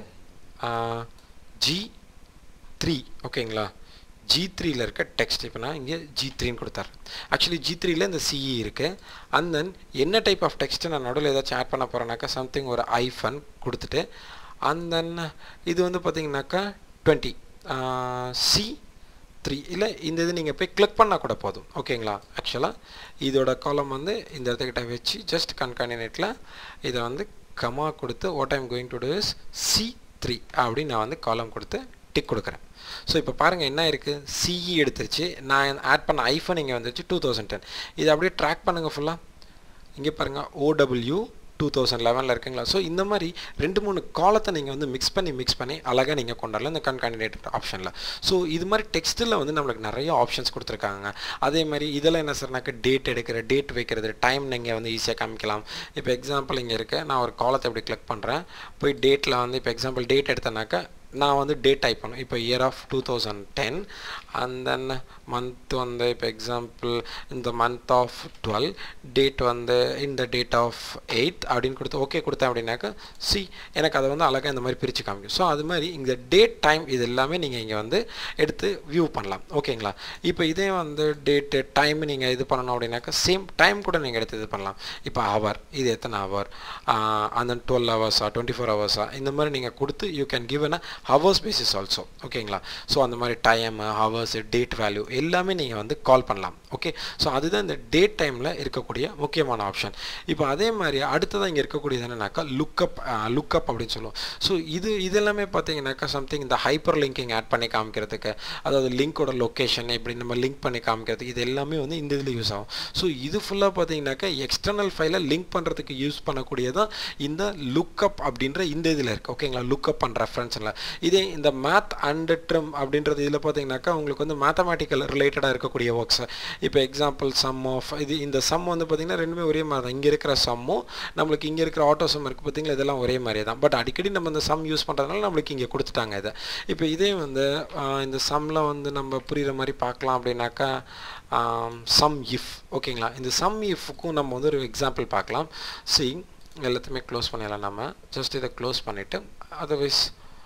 ஜி த்ரீ ஓகேங்களா ஜி த்ரீயில் இருக்க டெக்ஸ்ட் இப்போ நான் இங்கே ஜி த்ரீன்னு கொடுத்தாரு ஆக்சுவலி ஜி த்ரீல இந்த சிஇ இருக்குது அண்ட் தென் என்ன டைப் ஆஃப் டெக்ஸ்ட்டு நான் நடுவில் ஏதாச்சும் ஆட் பண்ண போகிறேன்னாக்கா சம்திங் ஒரு ஐஃபன் கொடுத்துட்டு அண்ட் தென் இது வந்து பார்த்தீங்கன்னாக்கா டுவெண்ட்டி சி த்ரீ இல்லை இந்த இது நீங்கள் போய் கிளிக் பண்ணால் கூட போதும் ஓகேங்களா ஆக்சுவலாக இதோட காலம் வந்து இந்த இடத்துக்கிட்ட வச்சு ஜஸ்ட் கன்காண்டினேட்டில் இதை வந்து கமா கொடுத்து what I'm going to do is C three அப்படின்னு நான் வந்து காலம் கொடுத்து டிக் கொடுக்குறேன் ஸோ இப்போ பாருங்கள் என்ன இருக்குது சிஇ எடுத்துருச்சு நான் ஆட் பண்ண ஐஃபோன் இங்கே வந்துருச்சு டூ தௌசண்ட் டென் இதை அப்படியே ட்ராக் பண்ணுங்கள் ஃபுல்லாக இங்கே பாருங்கள் ஓடபிள்யூ டூ தௌசண்ட் லெவனில் இருக்குங்களா ஸோ இந்த மாதிரி ரெண்டு மூணு காலத்தை நீங்கள் வந்து மிக்ஸ் பண்ணி மிக்ஸ் பண்ணி அழகாக நீங்கள் கொண்டாடலாம் இந்த கன்காண்டினேட்டட் ஆப்ஷனில் ஸோ இது மாதிரி டெக்ஸ்ட்டில் வந்து நம்மளுக்கு நிறைய ஆப்ஷன்ஸ் கொடுத்துருக்காங்க அதே மாதிரி இதெல்லாம் என்ன சார்னாக்க டேட் எடுக்கிற டேட் வைக்கிறது டைம் நீங்கள் வந்து ஈஸியாக காமிக்கலாம் இப்போ எக்ஸாம்பிள் இங்கே இருக்க நான் ஒரு காலத்தை இப்படி கிளிக் பண்ணுறேன் போய் டேட்டில் வந்து இப்போ எக்ஸாம்பிள் டேட் எடுத்தேனாக்கா நான் வந்து டேட் டைப் பண்ணும் இப்போ year of two thousand ten and then month வந்து இப்போ எக்ஸாம்பிள் இந்த மந்த் ஆஃப் டுவெல் டேட் வந்து இந்த டேட் ஆஃப் எயித் அப்படின்னு கொடுத்து ஓகே கொடுத்தேன் அப்படின்னாக்கா சி எனக்கு அதை வந்து அழகாக இந்த மாதிரி பிரித்து காமிக்கும் ஸோ அது மாதிரி இந்த டேட் டைம் இது எல்லாமே நீங்கள் இங்கே வந்து எடுத்து வியூ பண்ணலாம் ஓகேங்களா இப்போ இதே வந்து டேட்டு டைம் நீங்கள் இது பண்ணணும் அப்படின்னாக்கா சேம் டைம் கூட நீங்கள் எடுத்து இது பண்ணலாம் இப்போ ஹவர் இது எத்தனை ஹவர் அந்த டுவெல் ஹவர்ஸா டுவெண்ட்டி ஃபோர் ஹவர்ஸா இந்த மாதிரி நீங்கள் கொடுத்து you can give a hours basis also ஓகேங்களா ஸோ அந்த மாதிரி டைம் ஹவர்ஸ் டேட் வேல்யூ எல்லாமே நீங்கள் வந்து கால் பண்ணலாம் ஓகே ஸோ அதுதான் இந்த டேட் டைமில் இருக்கக்கூடிய முக்கியமான ஆப்ஷன் இப்போ அதே மாதிரி அடுத்ததாக இங்கே இருக்கக்கூடியது என்னன்னாக்கா லுக்கப் லுக்கப் அப்படின்னு சொல்லுவோம் ஸோ இது இதெல்லாமே பார்த்தீங்கன்னாக்கா சம்திங் இந்த ஹைப்பர் லிங்கிங் ஆட் பண்ணி காமிக்கிறதுக்கு அதாவது லிங்கோட லொக்கேஷன் இப்படி நம்ம லிங்க் பண்ணி காமிக்கிறதுக்கு இது எல்லாமே வந்து இந்த இதில் யூஸ் ஆகும் ஸோ இது ஃபுல்லாக பார்த்தீங்கன்னாக்கா எக்ஸ்டர்னல் ஃபைலை லிங்க் பண்ணுறதுக்கு யூஸ் பண்ணக்கூடியதான் இந்த லுக்கப் அப்படின்ற இந்த இதில் இருக்குது ஓகேங்களா லுக்கப் அண்ட் ரெஃபரன்ஸில் இதே இந்த மேத் அண்ட் ட்ரிம் அப்படின்றது இதில் பார்த்தீங்கன்னாக்கா உங்களுக்கு வந்து மேத்தமேட்டிக்கல் ரிலேட்டடாக இருக்கக்கூடிய ஒர்க்ஸ் இப்போ எக்ஸாம்பிள் சம் ஆஃப் இது இந்த சம் வந்து பார்த்திங்கன்னா ரெண்டுமே ஒரே மாதிரி தான் இங்கே இருக்கிற சம்மும் நம்மளுக்கு இங்கே இருக்கிற ஆட்டோ சம் இருக்குது பார்த்தீங்களா இதெல்லாம் ஒரே மாதிரியே தான் பட் அடிக்கடி நம்ம இந்த சம் யூஸ் பண்ணுறதுனால நம்மளுக்கு இங்கே கொடுத்துட்டாங்க இதை இப்போ இதே வந்து இந்த சம்மில் வந்து நம்ம புரிகிற மாதிரி பார்க்கலாம் அப்படின்னாக்கா சம் இஃப் ஓகேங்களா இந்த சம் இஃப்க்கும் நம்ம வந்து ஒரு எக்ஸாம்பிள் பார்க்கலாம் சி எல்லாத்தையுமே க்ளோஸ் பண்ணிடலாம் நம்ம ஜஸ்ட் இதை க்ளோஸ் பண்ணிவிட்டு அதர்வைஸ்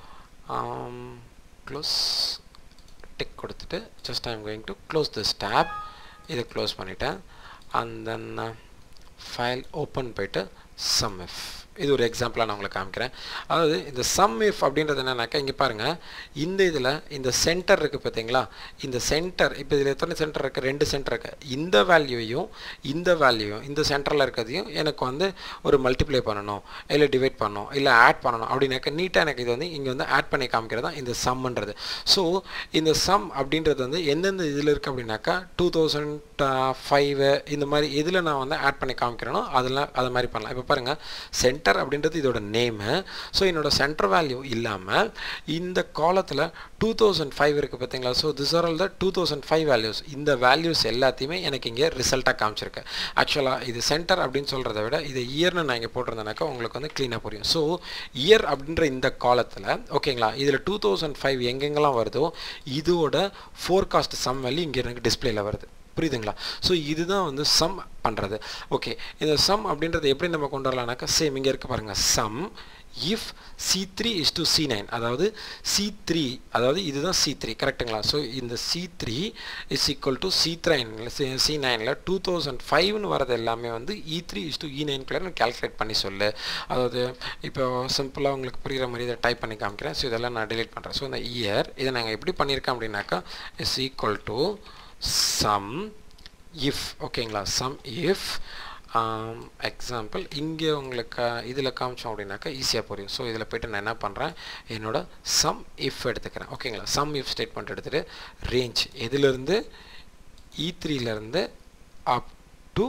க்ளோஸ் டிக் கொடுத்துட்டு just I'm going to close this tab இதை க்ளோஸ் பண்ணிவிட்டேன் அண்ட் தென் ஃபைல் ஓப்பன் போயிட்டு சம் இஃப் இது ஒரு எக்ஸாம்பிளாக நான் உங்களுக்கு காமிக்கிறேன் அதாவது இந்த சம் இஃப் அப்படின்றது என்னன்னாக்கா இங்கே பாருங்கள் இந்த இதில் இந்த சென்டர் இருக்குது பார்த்தீங்களா இந்த சென்டர் இப்போ இதில் எத்தனை சென்டர் இருக்குது ரெண்டு சென்டர் இருக்குது இந்த வேல்யூவையும் இந்த வேல்யூவும் இந்த சென்டரில் இருக்கிறதையும் எனக்கு வந்து ஒரு மல்டிப்ளை பண்ணணும் இல்லை டிவைட் பண்ணணும் இல்லை ஆட் பண்ணணும் அப்படின்னாக்கா நீட்டாக எனக்கு இது வந்து இங்கே வந்து ஆட் பண்ணி காமிக்கிறது தான் இந்த சம்ன்றது ஸோ இந்த சம் அப்படின்றது வந்து எந்தெந்த இதில் இருக்குது அப்படின்னாக்கா டூ தௌசண்ட் ஃபைவ் இந்த மாதிரி எதில் நான் வந்து ஆட் பண்ணி காமிக்கிறேனோ அதெல்லாம் அது மாதிரி பண்ணலாம் இப்போ பாருங்கள் சென்டர் அப்படின்றது இதோட நேமு ஸோ என்னோட சென்டர் வேல்யூ இல்லாமல் இந்த காலத்தில் டூ தௌசண்ட் ஃபைவ் இருக்குது பார்த்தீங்களா so this are all the two thousand five values இந்த வேல்யூஸ் எல்லாத்தையுமே எனக்கு இங்கே ரிசல்ட்டாக காமிச்சிருக்கேன் ஆக்சுவலாக இது சென்டர் அப்படின்னு சொல்கிறத விட இது இயர்னு நான் இங்கே போட்டிருந்தேனாக்கா உங்களுக்கு வந்து க்ளீனாக புரியும் ஸோ இயர் அப்படின்ற இந்த காலத்தில் ஓகேங்களா இதில் டூ தௌசண்ட் ஃபைவ் எங்கெங்கெல்லாம் வருதோ இதோட ஃபோர்காஸ்ட் சம் வேல்யூ இங்கே எனக்கு டிஸ்பிளேல வருது புரியுதுங்களா ஸோ இதுதான் வந்து சம் பண்ணுறது ஓகே இந்த சம் அப்படின்றத எப்படி நம்ம கொண்டு வரலாம்னாக்கா சேம் இங்கே இருக்க பாருங்கள் sum if C three is to C nine அதாவது சி த்ரீ அதாவது இதுதான் சி த்ரீ கரெக்டுங்களா ஸோ இந்த C three is equal to C த்ரைனில் சி நைனில் டூ தௌசண்ட் ஃபைவ்னு வரது எல்லாமே வந்து E three is to E நைன்குள்ளே கேல்குலேட் பண்ணி சொல்லு அதாவது இப்போ சிம்பிளாக உங்களுக்கு புரிகிற மாதிரி இதை டைப் பண்ணி காமிக்கிறேன் ஸோ இதெல்லாம் நான் டிலீட் பண்ணுறேன் ஸோ இந்த இயர் இதை நாங்கள் எப்படி பண்ணியிருக்கோம் அப்படின்னாக்கா is equal to sum if ஓகேங்களா சம் இஃப் எக்ஸாம்பிள் இங்கே உங்களுக்கு இதில் காமிச்சோம் அப்படின்னாக்கா ஈஸியாக புரியும் ஸோ இதில் போய்ட்டு நான் என்ன பண்ணுறேன் என்னோட சம் இஃப் எடுத்துக்கிறேன் ஓகேங்களா சம் இஃப் ஸ்டேட்மெண்ட் எடுத்துகிட்டு ரேஞ்ச் எதுலேருந்து இ த்ரீலேருந்து அப் டு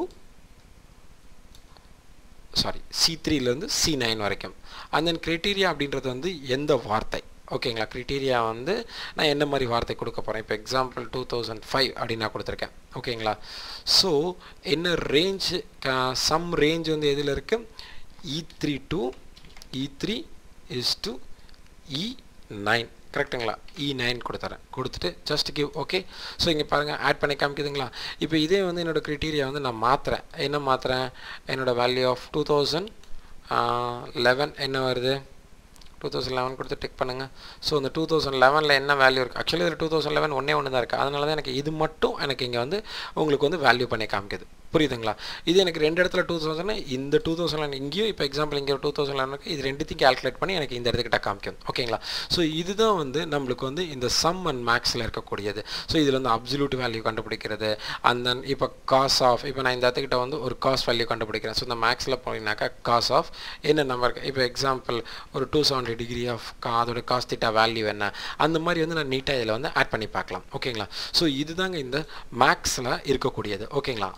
சாரி சி த்ரீலேருந்து சி நைன் வரைக்கும் அண்ட் தென் க்ரைட்டீரியா அப்படின்றது வந்து எந்த வார்த்தை ஓகேங்களா க்ரிட்டீரியா வந்து நான் என்ன மாதிரி வார்த்தை கொடுக்க போகிறேன் இப்போ எக்ஸாம்பிள் டூ தௌசண்ட் ஃபைவ் அப்படின்னு நான் கொடுத்துருக்கேன் ஓகேங்களா ஸோ என்ன ரேஞ்ச் சம் ரேஞ்ச் வந்து எதில் இருக்குது E three to E three is to E nine கரெக்டுங்களா இ நைன் கொடுத்துறேன் கொடுத்துட்டு ஜஸ்ட் கிவ் ஓகே ஸோ இங்கே பாருங்கள் ஆட் பண்ணி காமிக்குதுங்களா இப்போ இதே வந்து என்னோடய க்ரிட்டீரியா வந்து நான் மாற்றுறேன் என்ன மாற்றுறேன் என்னோடய value of two thousand eleven என்ன வருது டூ தௌசண்ட் லெவன் கொடுத்து டிக் பண்ணுங்கள் ஸோ இந்த டூ தௌசண்ட் லெவனில் என்ன வேல்யூ இருக்குது ஆக்சுவலி இதில் டூ தௌசண்ட் லெவன் ஒன்றே ஒன்று தான் இருக்குது அதனால தான் எனக்கு இது மட்டும் எனக்கு இங்கே வந்து உங்களுக்கு வந்து வேல்யூ பண்ணி காமிக்குது புரியுதுங்களா இது எனக்கு ரெண்டு இடத்துல டூ தௌசண்ட் இந்த டூ தௌசண்ட் இங்கேயும் இப்போ எக்ஸாம்பிள் இங்கே டூ தௌசண்ட் லெவனுக்கு இது ரெண்டுத்தையும் கேல்குலேட் பண்ணி எனக்கு இந்த இடத்துக்கிட்ட காமிக்கும் ஓகேங்களா ஸோ இதுதான் வந்து நம்மளுக்கு வந்து இந்த சம் அண்ட் மேக்ஸில் இருக்கக்கூடியது ஸோ இதில் வந்து அப்சல்யூட் வேல்யூ கண்டுபிடிக்கிறது அண்ட் தென் இப்போ காஸ் ஆஃப் இப்போ நான் இந்த இடத்துக்கிட்ட வந்து ஒரு காஸ் வேல்யூ கண்டுபிடிக்கிறேன் ஸோ இந்த மேக்ஸில் போனீங்கன்னாக்கா காஸ் ஆஃப் என்ன நம்பர் இப்போ எக்ஸாம்பிள் ஒரு டூ செவன்ட்டி டிகிரி ஆஃப் அதோட காஸ் திட்டா வேல்யூ என்ன அந்த மாதிரி வந்து நான் நீட்டாக இதில் வந்து ஆட் பண்ணி பார்க்கலாம் ஓகேங்களா ஸோ இதுதாங்க இந்த மேக்ஸில் இருக்கக்கூடியது ஓகேங்களா அடுத்ததாக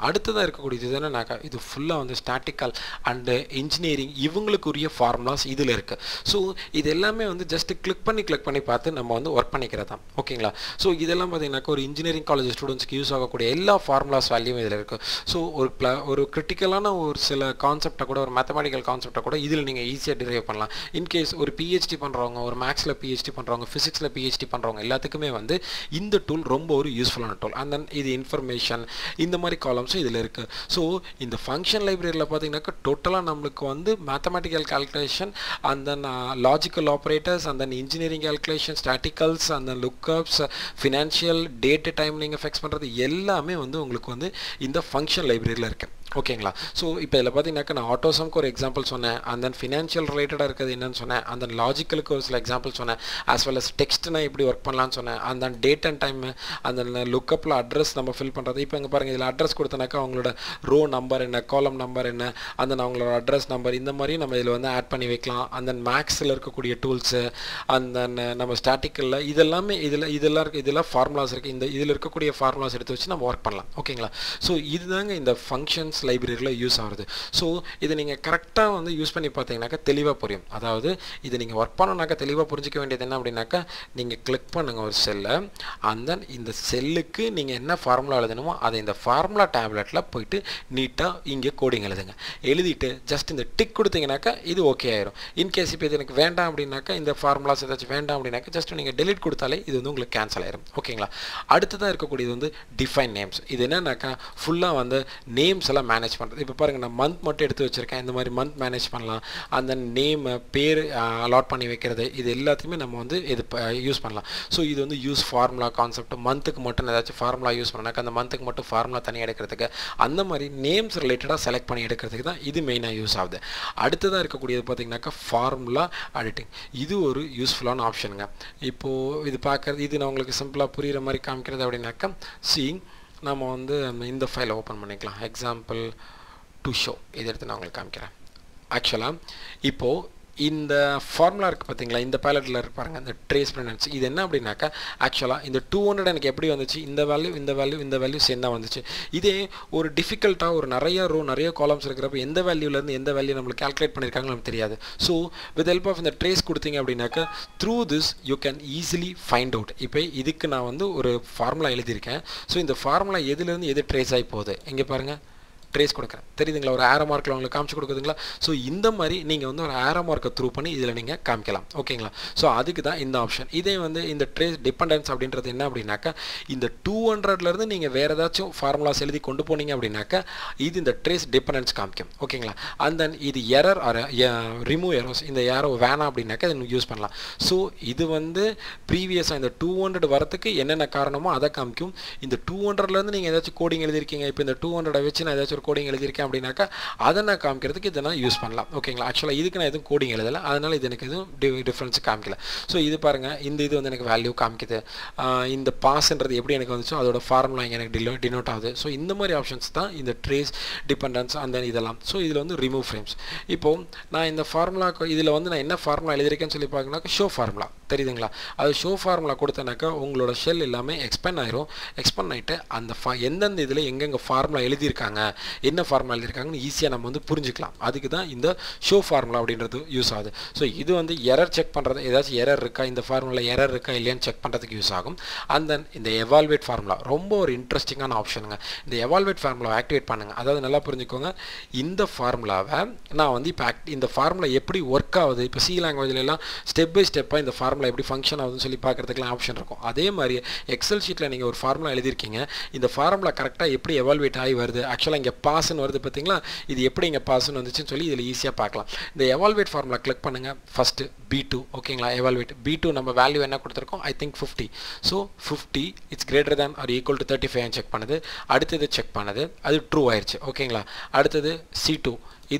அடுத்ததாக இருக்கக்கூடியது இது என்னன்னாக்கா இது ஃபுல்லாக வந்து ஸ்டாட்டிக்கல் அண்டு இன்ஜினியரிங் இவங்களுக்குரிய ஃபார்முலாஸ் இதில் இருக்குது ஸோ இது எல்லாமே வந்து ஜஸ்ட் கிளிக் பண்ணி கிளிக் பண்ணி பார்த்து நம்ம வந்து ஒர்க் பண்ணிக்கிறது தான் ஓகேங்களா ஸோ இதெல்லாம் பார்த்தீங்கன்னாக்கா ஒரு இன்ஜினியரிங் காலேஜ் ஸ்டூடெண்ட்ஸ்க்கு யூஸ் ஆகக்கூடிய எல்லா ஃபார்முலாஸ் வேல்யூம் இதில் இருக்குது ஸோ ஒரு ப்ள ஒரு கிரிட்டிக்கலான ஒரு சில கான்செப்டை கூட ஒரு மேத்தமெட்டிக்கல் கான்செப்டை கூட இதில் நீங்கள் ஈஸியாக டிரைவ் பண்ணலாம் இன்கேஸ் ஒரு பிஹெச்டி பண்ணுறவங்க ஒரு மேக்ஸில் பிஹெச்டி பண்ணுறவங்க ஃபிசிக்ஸில் பிஹெச்டி பண்ணுறவங்க எல்லாத்துக்குமே வந்து இந்த டூல் ரொம்ப ஒரு யூஸ்ஃபுல்லான டூல் அண்ட் தென் இது இன்ஃபர்மேஷன் இந்த மாதிரி காலம்ஸும் இதில் இருக்குது ஸோ இந்த ஃபங்க்ஷன் லைப்ரரியில் பார்த்தீங்கன்னாக்கா டோட்டலாக நம்மளுக்கு வந்து mathematical calculation and then logical operators and then engineering calculation statisticals and then lookups financial date time நீங்கள் ஃபிக்ஸ் பண்ணுறது எல்லாமே வந்து உங்களுக்கு வந்து இந்த ஃபங்க்ஷன் லைப்ரரியில் இருக்குது ஓகேங்களா ஸோ இப்போ இதில் பார்த்தீங்கன்னாக்கா நான் ஆட்டோசம்க்கு ஒரு எக்ஸாம்பிள் சொன்னேன் அண்ட் தென் ஃபினான்ஷியல் ரிலேட்டடாக இருக்கிறது என்னன்னு சொன்னேன் அண்ட் தென் லாஜிக்கலுக்கு ஒரு சில எக்ஸாம்பிள் சொன்னேன் ஆஸ் வெல் அஸ் டெக்ஸ்ட்னா எப்படி ஒர்க் பண்ணலாம்னு சொன்னேன் and then date and time அந்த லுக்கப்பில் அட்ரஸ் நம்ம ஃபில் பண்ணுறது இப்போ இங்கே பாருங்கள் இதில் அட்ரஸ் கொடுத்தனாக்கா அவங்களோட ரோ நம்பர் என்ன காலம் நம்பர் என்ன அந்த தென் அவங்களோட அட்ரஸ் நம்பர் இந்த மாதிரி நம்ம இதில் வந்து ஆட் பண்ணி வைக்கலாம் அண்ட் தென் மேக்ஸில் இருக்கக்கூடிய டூல்ஸு அண்ட் தென் நம்ம ஸ்டாட்டிக்கலில் இதெல்லாமே இதில் இதெல்லாம் இருக்குது இதெல்லாம் ஃபார்முலாஸ் இருக்குது இந்த இதில் இருக்கக்கூடிய ஃபார்முலாஸ் எடுத்து வச்சு நம்ம ஒர்க் பண்ணலாம் ஓகேங்களா ஸோ இதுதாங்க இந்த ஃபங்க்ஷன்ஸ் லைப்ரரியில் யூஸ் ஆகுது ஸோ இதை நீங்கள் கரெக்டாக வந்து யூஸ் பண்ணி பார்த்தீங்கன்னாக்கா தெளிவாக புரியும் அதாவது இதை நீங்கள் ஒர்க் பண்ணனாக்கா தெளிவாக புரிஞ்சிக்க வேண்டியது என்ன அப்படின்னாக்கா நீங்கள் கிளிக் பண்ணுங்கள் ஒரு செல்லை அண்ட் தென் இந்த செல்லுக்கு நீங்கள் என்ன ஃபார்முலா எழுதணுமோ அதை இந்த ஃபார்முலா டேப்லெட்டில் போயிட்டு நீட்டாக இங்கே கோடிங் எழுதுங்க எழுதிட்டு ஜஸ்ட் இந்த டிக் கொடுத்தீங்கன்னாக்கா இது ஓகே ஆயிரும் இன்கேஸ் இப்போ இது எனக்கு வேண்டாம் அப்படின்னாக்கா இந்த ஃபார்முலாஸ் ஏதாச்சும் வேண்டாம் அப்படின்னாக்கா ஜஸ்ட் நீங்கள் டெலிட் கொடுத்தாலே இது வந்து உங்களுக்கு கேன்சல் ஆயிரும் ஓகேங்களா அடுத்ததாக இருக்கக்கூடியது வந்து டிஃபைன் நேம்ஸ் இது என்னன்னாக்கா ஃபுல்லாக வந்து நேம்ஸ் எல்லாம் மேனேஜ் பண்ணுறது இப்போ பாருங்கள் நான் மந்த் மட்டும் எடுத்து வச்சுருக்கேன் இந்த மாதிரி மந்த் மேனேஜ் பண்ணலாம் அந்த நேம் பேர் அலாட் பண்ணி வைக்கிறது இது எல்லாத்தையுமே நம்ம வந்து இது யூஸ் பண்ணலாம் ஸோ இது வந்து யூஸ் ஃபார்முலா கான்செப்ட் மந்த்துக்கு மட்டும் ஏதாச்சும் ஃபார்முலா யூஸ் பண்ணாக்கா அந்த மந்த்துக்கு மட்டும் ஃபார்முலா தனியாக எடுக்கிறதுக்கு அந்த மாதிரி நேம்ஸ் ரிலேட்டடாக செலக்ட் பண்ணி எடுக்கிறதுக்கு தான் இது மெயினாக யூஸ் ஆகுது அடுத்ததாக இருக்கக்கூடியது பார்த்தீங்கன்னாக்கா ஃபார்முலா எடிட்டிங் இது ஒரு யூஸ்ஃபுல்லான ஆப்ஷனுங்க இப்போது இது பார்க்குறது இது நான் உங்களுக்கு சிம்பிளாக புரிகிற மாதிரி காமிக்கிறது அப்படின்னாக்கா சீங் நம்ம வந்து இந்த ஃபைலை ஓப்பன் பண்ணிக்கலாம் எக்ஸாம்பிள் டு ஷோ இதை எடுத்து நான் உங்களுக்கு காமிக்கிறேன் ஆக்சுவலாக இப்போது இந்த ஃபார்முலா இருக்குது பார்த்தீங்களா இந்த பேலட்டில் இருக்கு பாருங்கள் இந்த ட்ரேஸ் ப்ரினன்ஸ் இது என்ன அப்படின்னாக்கா ஆக்சுவலாக இந்த டூ ஹண்ட்ரட் எனக்கு எப்படி வந்துச்சு இந்த வேல்யூ இந்த வேல்யூ இந்த வேல்யூ சேர்ந்தா வந்துச்சு இதே ஒரு டிஃபிகல்ட்டாக ஒரு நிறைய ரோ நிறைய காலம்ஸ் இருக்கிறப்ப எந்த வேல்யூலேருந்து எந்த வேல்யூ நம்மளுக்கு கால்குலேட் பண்ணியிருக்காங்க நமக்கு தெரியாது ஸோ வித் ஹெல்ப் ஆஃப் இந்த ட்ரேஸ் கொடுத்தீங்க அப்படின்னாக்கா through this you can easily find out இப்போ இதுக்கு நான் வந்து ஒரு ஃபார்முலா எழுதியிருக்கேன் ஸோ இந்த ஃபார்முலா எதுலேருந்து எது ட்ரேஸ் ஆகி போகுது இங்கே பாருங்கள் ட்ரேஸ் கொடுக்குறேன் தெரியுதுங்களா ஒரு ஆரோ மார்க்கில் உங்களுக்கு காமிச்சு கொடுக்குதுங்களா ஸோ இந்த மாதிரி நீங்கள் வந்து ஒரு ஆரோ மார்க்கை த்ரூ பண்ணி இதில் நீங்கள் காமிக்கலாம் ஓகேங்களா ஸோ அதுக்கு தான் இந்த ஆப்ஷன் இதே வந்து இந்த ட்ரேஸ் டிபெண்டன்ஸ் அப்படின்றது என்ன அப்படின்னாக்கா இந்த டூ ஹண்ட்ரட்லேருந்து நீங்கள் வேறு ஏதாச்சும் ஃபார்முலாஸ் எழுதி கொண்டு போனீங்க அப்படின்னாக்கா இது இந்த ட்ரேஸ் டிபெண்டன்ஸ் காமிக்கும் ஓகேங்களா அண்ட் தென் இது எரர் ரிமூவ் எரோஸ் இந்த ஏரோ வேணாம் அப்படின்னாக்கா இது யூஸ் பண்ணலாம் ஸோ இது வந்து ப்ரீவியஸாக இந்த டூ ஹண்ட்ரட் வரத்துக்கு என்னென்ன காரணமோ அதை காமிக்கும் இந்த டூ ஹண்ட்ரட்லேருந்து நீங்கள் ஏதாச்சும் கோடிங் எழுதிருக்கீங்க இப்போ இந்த டூ ஹண்ட்ரடை வச்சு நான் ஏதாச்சும் ஒரு கோடிங் எழுதியிருக்கேன் அப்படின்னாக்கா அதை நான் காமிக்கிறதுக்கு இதை நான் யூஸ் பண்ணலாம் ஓகேங்களா ஆக்சுவலாக இதுக்கு நான் எதுவும் கோடிங் எழுதலை அதனால் இது எனக்கு எதுவும் டி டிஃப்ரென்ஸ் காமிக்கல ஸோ இது பாருங்கள் இந்த இது வந்து எனக்கு வேல்யூ காமிக்குது இந்த பாஸ்ன்றது எப்படி எனக்கு வந்துச்சோ அதோட ஃபார்முலா இங்கே எனக்கு டிலோ டினோட் ஆகுது ஸோ இந்த மாதிரி ஆப்ஷன்ஸ் தான் இந்த ட்ரேஸ் டிபெண்டன்ஸ் அந்த இதெல்லாம் ஸோ இதில் வந்து ரிமூவ் ஃப்ரேம்ஸ் இப்போது நான் இந்த ஃபார்முலா இதில் வந்து நான் என்ன ஃபார்முலா எழுதியிருக்கேன்னு சொல்லி பார்க்கணும்னாக்கா ஷோ ஃபார்முலா தெரியுதுங்களா அது ஷோ ஃபார்முலா கொடுத்தனாக்கா உங்களோட ஷெல் எல்லாமே எக்ஸ்பெண்ட் ஆயிரும் எக்ஸ்பெண்ட் ஆகிட்டு அந்த ஃபா எந்தெந்த இதில் எங்கெங்கே ஃபார்முலா எழுதியிருக்காங்க என்ன ஃபார்முலா எழுதியிருக்காங்கன்னு ஈஸியாக நம்ம வந்து புரிஞ்சுக்கலாம் அதுக்கு தான் இந்த ஷோ ஃபார்முலா அப்படின்றது யூஸ் ஆகுது ஸோ இது வந்து எரர் செக் பண்ணுறது ஏதாச்சும் எரர் இருக்கா இந்த ஃபார்முலா எரர் இருக்கா இல்லையான்னு செக் பண்ணுறதுக்கு யூஸ் ஆகும் அண்ட் தென் இந்த எவால்வேட் ஃபார்முலா ரொம்ப ஒரு இன்ட்ரெஸ்டிங்கான ஆப்ஷனுங்க இந்த எவால்வேட் ஃபார்முலா ஆக்டிவேட் பண்ணுங்கள் அதாவது நல்லா புரிஞ்சுக்கோங்க இந்த ஃபார்முலாவை நான் வந்து இப்போ ஆக்ட் இந்த ஃபார்முலா எப்படி ஒர்க் ஆகுது இப்போ சி லாங்குவேஜ்லாம் ஸ்டெப் பை ஸ்டெப்பாக இந்த ஃபார்முலா எப்படி ஃபங்க்ஷன் ஆகுதுன்னு சொல்லி பார்க்குறதுக்குலாம் ஆப்ஷன் இருக்கும் அதே மாதிரி எக்ஸல் ஷீட்டில் நீங்கள் ஒரு ஃபார்முலா எழுதியிருக்கீங்க இந்த ஃபார்முலா கரெக்டாக எப்படி எவால்வேட் ஆகி வருது ஆக்சுவலாக இங்கே பாஸ்ன்னு வருது பார்த்தீங்களா இது எப்படி இங்கே பாஸ்ன்னு வந்துச்சுன்னு சொல்லி இதில் ஈஸியாக பார்க்கலாம் இந்த எவால்வேட் ஃபார்முலா கிளிக் பண்ணுங்கள் ஃபஸ்ட்டு பி டூ ஓகேங்களா எவால்வேட் பி டூ நம்ம வேல்யூ என்ன கொடுத்துருக்கோம் I think fifty so fifty it's greater than or equal to thirty five check பண்ணுது அடுத்தது செக் பண்ணுது அது ட்ரூ ஆயிடுச்சு ஓகேங்களா அடுத்தது சி டூ இது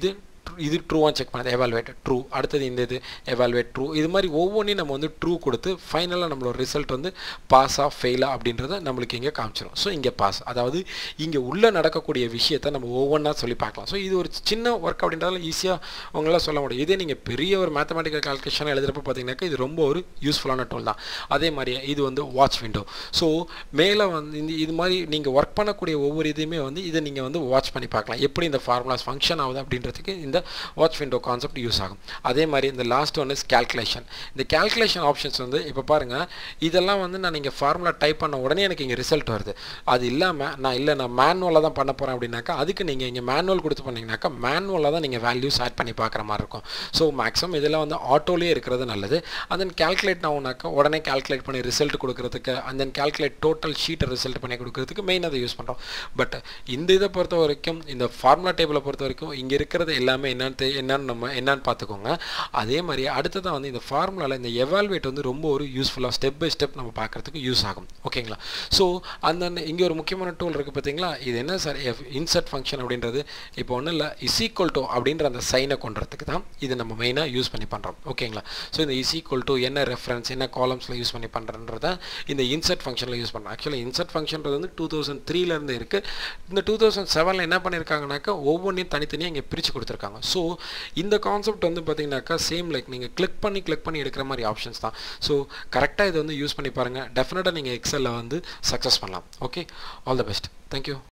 இது ட்ரூவாக செக் பண்ணது எவால்வேட் ட்ரூ அடுத்தது இந்த இது எவால்வேட் ட்ரூ இது மாதிரி ஒவ்வொன்றையும் நம்ம வந்து ட்ரூ கொடுத்து ஃபைனலாக நம்மளோட ரிசல்ட் வந்து பாஸா ஃபெயிலா அப்படின்றத நம்மளுக்கு இங்கே காமிச்சிடும் ஸோ இங்கே பாஸ் அதாவது இங்கே உள்ளே நடக்கக்கூடிய விஷயத்தை நம்ம ஒவ்வொன்றா சொல்லி பார்க்கலாம் ஸோ இது ஒரு சின்ன ஒர்க் அப்படின்றதால ஈஸியாக உங்களால் சொல்ல முடியும் இதே நீங்கள் பெரிய ஒரு மேத்தமெட்டிக்கல் கால்குலேஷன் எழுதுறப்ப பார்த்தீங்கன்னாக்கா இது ரொம்ப ஒரு யூஸ்ஃபுல்லான டூல் தான் அதே மாதிரி இது வந்து வாட்ச் விண்டோ ஸோ மேலே வந்து இந்த இது மாதிரி நீங்கள் ஒர்க் பண்ணக்கூடிய ஒவ்வொரு இதையுமே வந்து இதை நீங்கள் வந்து வாட்ச் பண்ணி பார்க்கலாம் எப்படி இந்த ஃபார்முலாஸ் ஃபங்க்ஷன் ஆகுது அப்படின்றதுக்கு இந்த வாட்ச் விண்டோ கான்செப்ட் யூஸ் ஆகும் அதே மாதிரி இந்த லாஸ்ட் ஒன் இஸ் கேல்குலேஷன் இந்த கேல்குலேஷன் ஆப்ஷன்ஸ் வந்து இப்போ பாருங்கள் இதெல்லாம் வந்து நான் நீங்கள் ஃபார்முலா டைப் பண்ண உடனே எனக்கு இங்கே ரிசல்ட் வருது அது இல்லாமல் நான் இல்லை நான் மேனுவலாக தான் பண்ண போகிறேன் அப்படின்னாக்கா அதுக்கு நீங்கள் இங்கே மேனுவல் கொடுத்து பண்ணிங்கனாக்கா மேனுவலாக தான் நீங்கள் வேல்யூஸ் ஆட் பண்ணி பார்க்குற மாதிரி இருக்கும் ஸோ மேக்ஸிமம் இதெல்லாம் வந்து ஆட்டோலேயே இருக்கிறது நல்லது and then கேல்குலேட் ஆகுனாக்கா உடனே கேல்குலேட் பண்ணி ரிசல்ட் கொடுக்கறதுக்கு and then கேல்குலேட் டோட்டல் ஷீட்டை ரிசல்ட் பண்ணி கொடுக்கறதுக்கு மெயின் அதை யூஸ் பண்ணுறோம் பட் இந்த இதை பொறுத்த வரைக்கும் இந்த ஃபார்முலா டேபிளை பொறுத்த வரைக்கும் இங்கே இருக்கிறது எல்லாமே என்னன்னு தெ- என்னன்னு நம்ம என்னன்னு பார்த்துக்கோங்க அதே மாதிரி அடுத்ததான் வந்து இந்த ஃபார்முலாவில் இந்த எவால்வேட் வந்து ரொம்ப ஒரு யூஸ்ஃபுல்லாக ஸ்டெப் பை ஸ்டெப் நம்ம பார்க்குறதுக்கு யூஸ் ஆகும் ஓகேங்களா ஸோ அந்த இங்கே ஒரு முக்கியமான டூல் இருக்குது பார்த்தீங்களா இது என்ன சார் இன்சர்ட் ஃபங்க்ஷன் அப்படின்றது இப்போ ஒன்றும் இல்லை இஸ் ஈக்குவல் டு அப்படின்ற அந்த சைனை கொண்டுறதுக்கு தான் இது நம்ம மெயினாக யூஸ் பண்ணி பண்ணுறோம் ஓகேங்களா ஸோ இந்த இஸ் ஈக்குவல் டு என்ன ரெஃபரன்ஸ் என்ன காலம்ஸில் யூஸ் பண்ணி பண்ணுறன்றத இந்த இன்சர்ட் ஃபங்க்ஷனில் யூஸ் பண்ணுறோம் ஆக்சுவலி இன்சர்ட் ஃபங்க்ஷன்றது வந்து டூ தௌசண்ட் த்ரீலேருந்து இருக்குது இந்த டூ தௌசண்ட் செவனில் என்ன பண்ணியிருக்காங்கனாக்கா ஒவ்வொன்றையும் தனித்தனியாக இங்கே பிரித்து கொடுத்துருக்காங்க ஸோ இந்த கான்செப்ட் வந்து பார்த்தீங்கன்னாக்கா சேம் லைக் நீங்கள் கிளிக் பண்ணி கிளிக் பண்ணி எடுக்கிற மாதிரி ஆப்ஷன்ஸ் தான் ஸோ கரெக்டாக இதை வந்து யூஸ் பண்ணி பாருங்கள் டெஃபினட்டாக நீங்கள் எக்ஸலில் வந்து சக்ஸஸ் பண்ணலாம் okay all the best thank you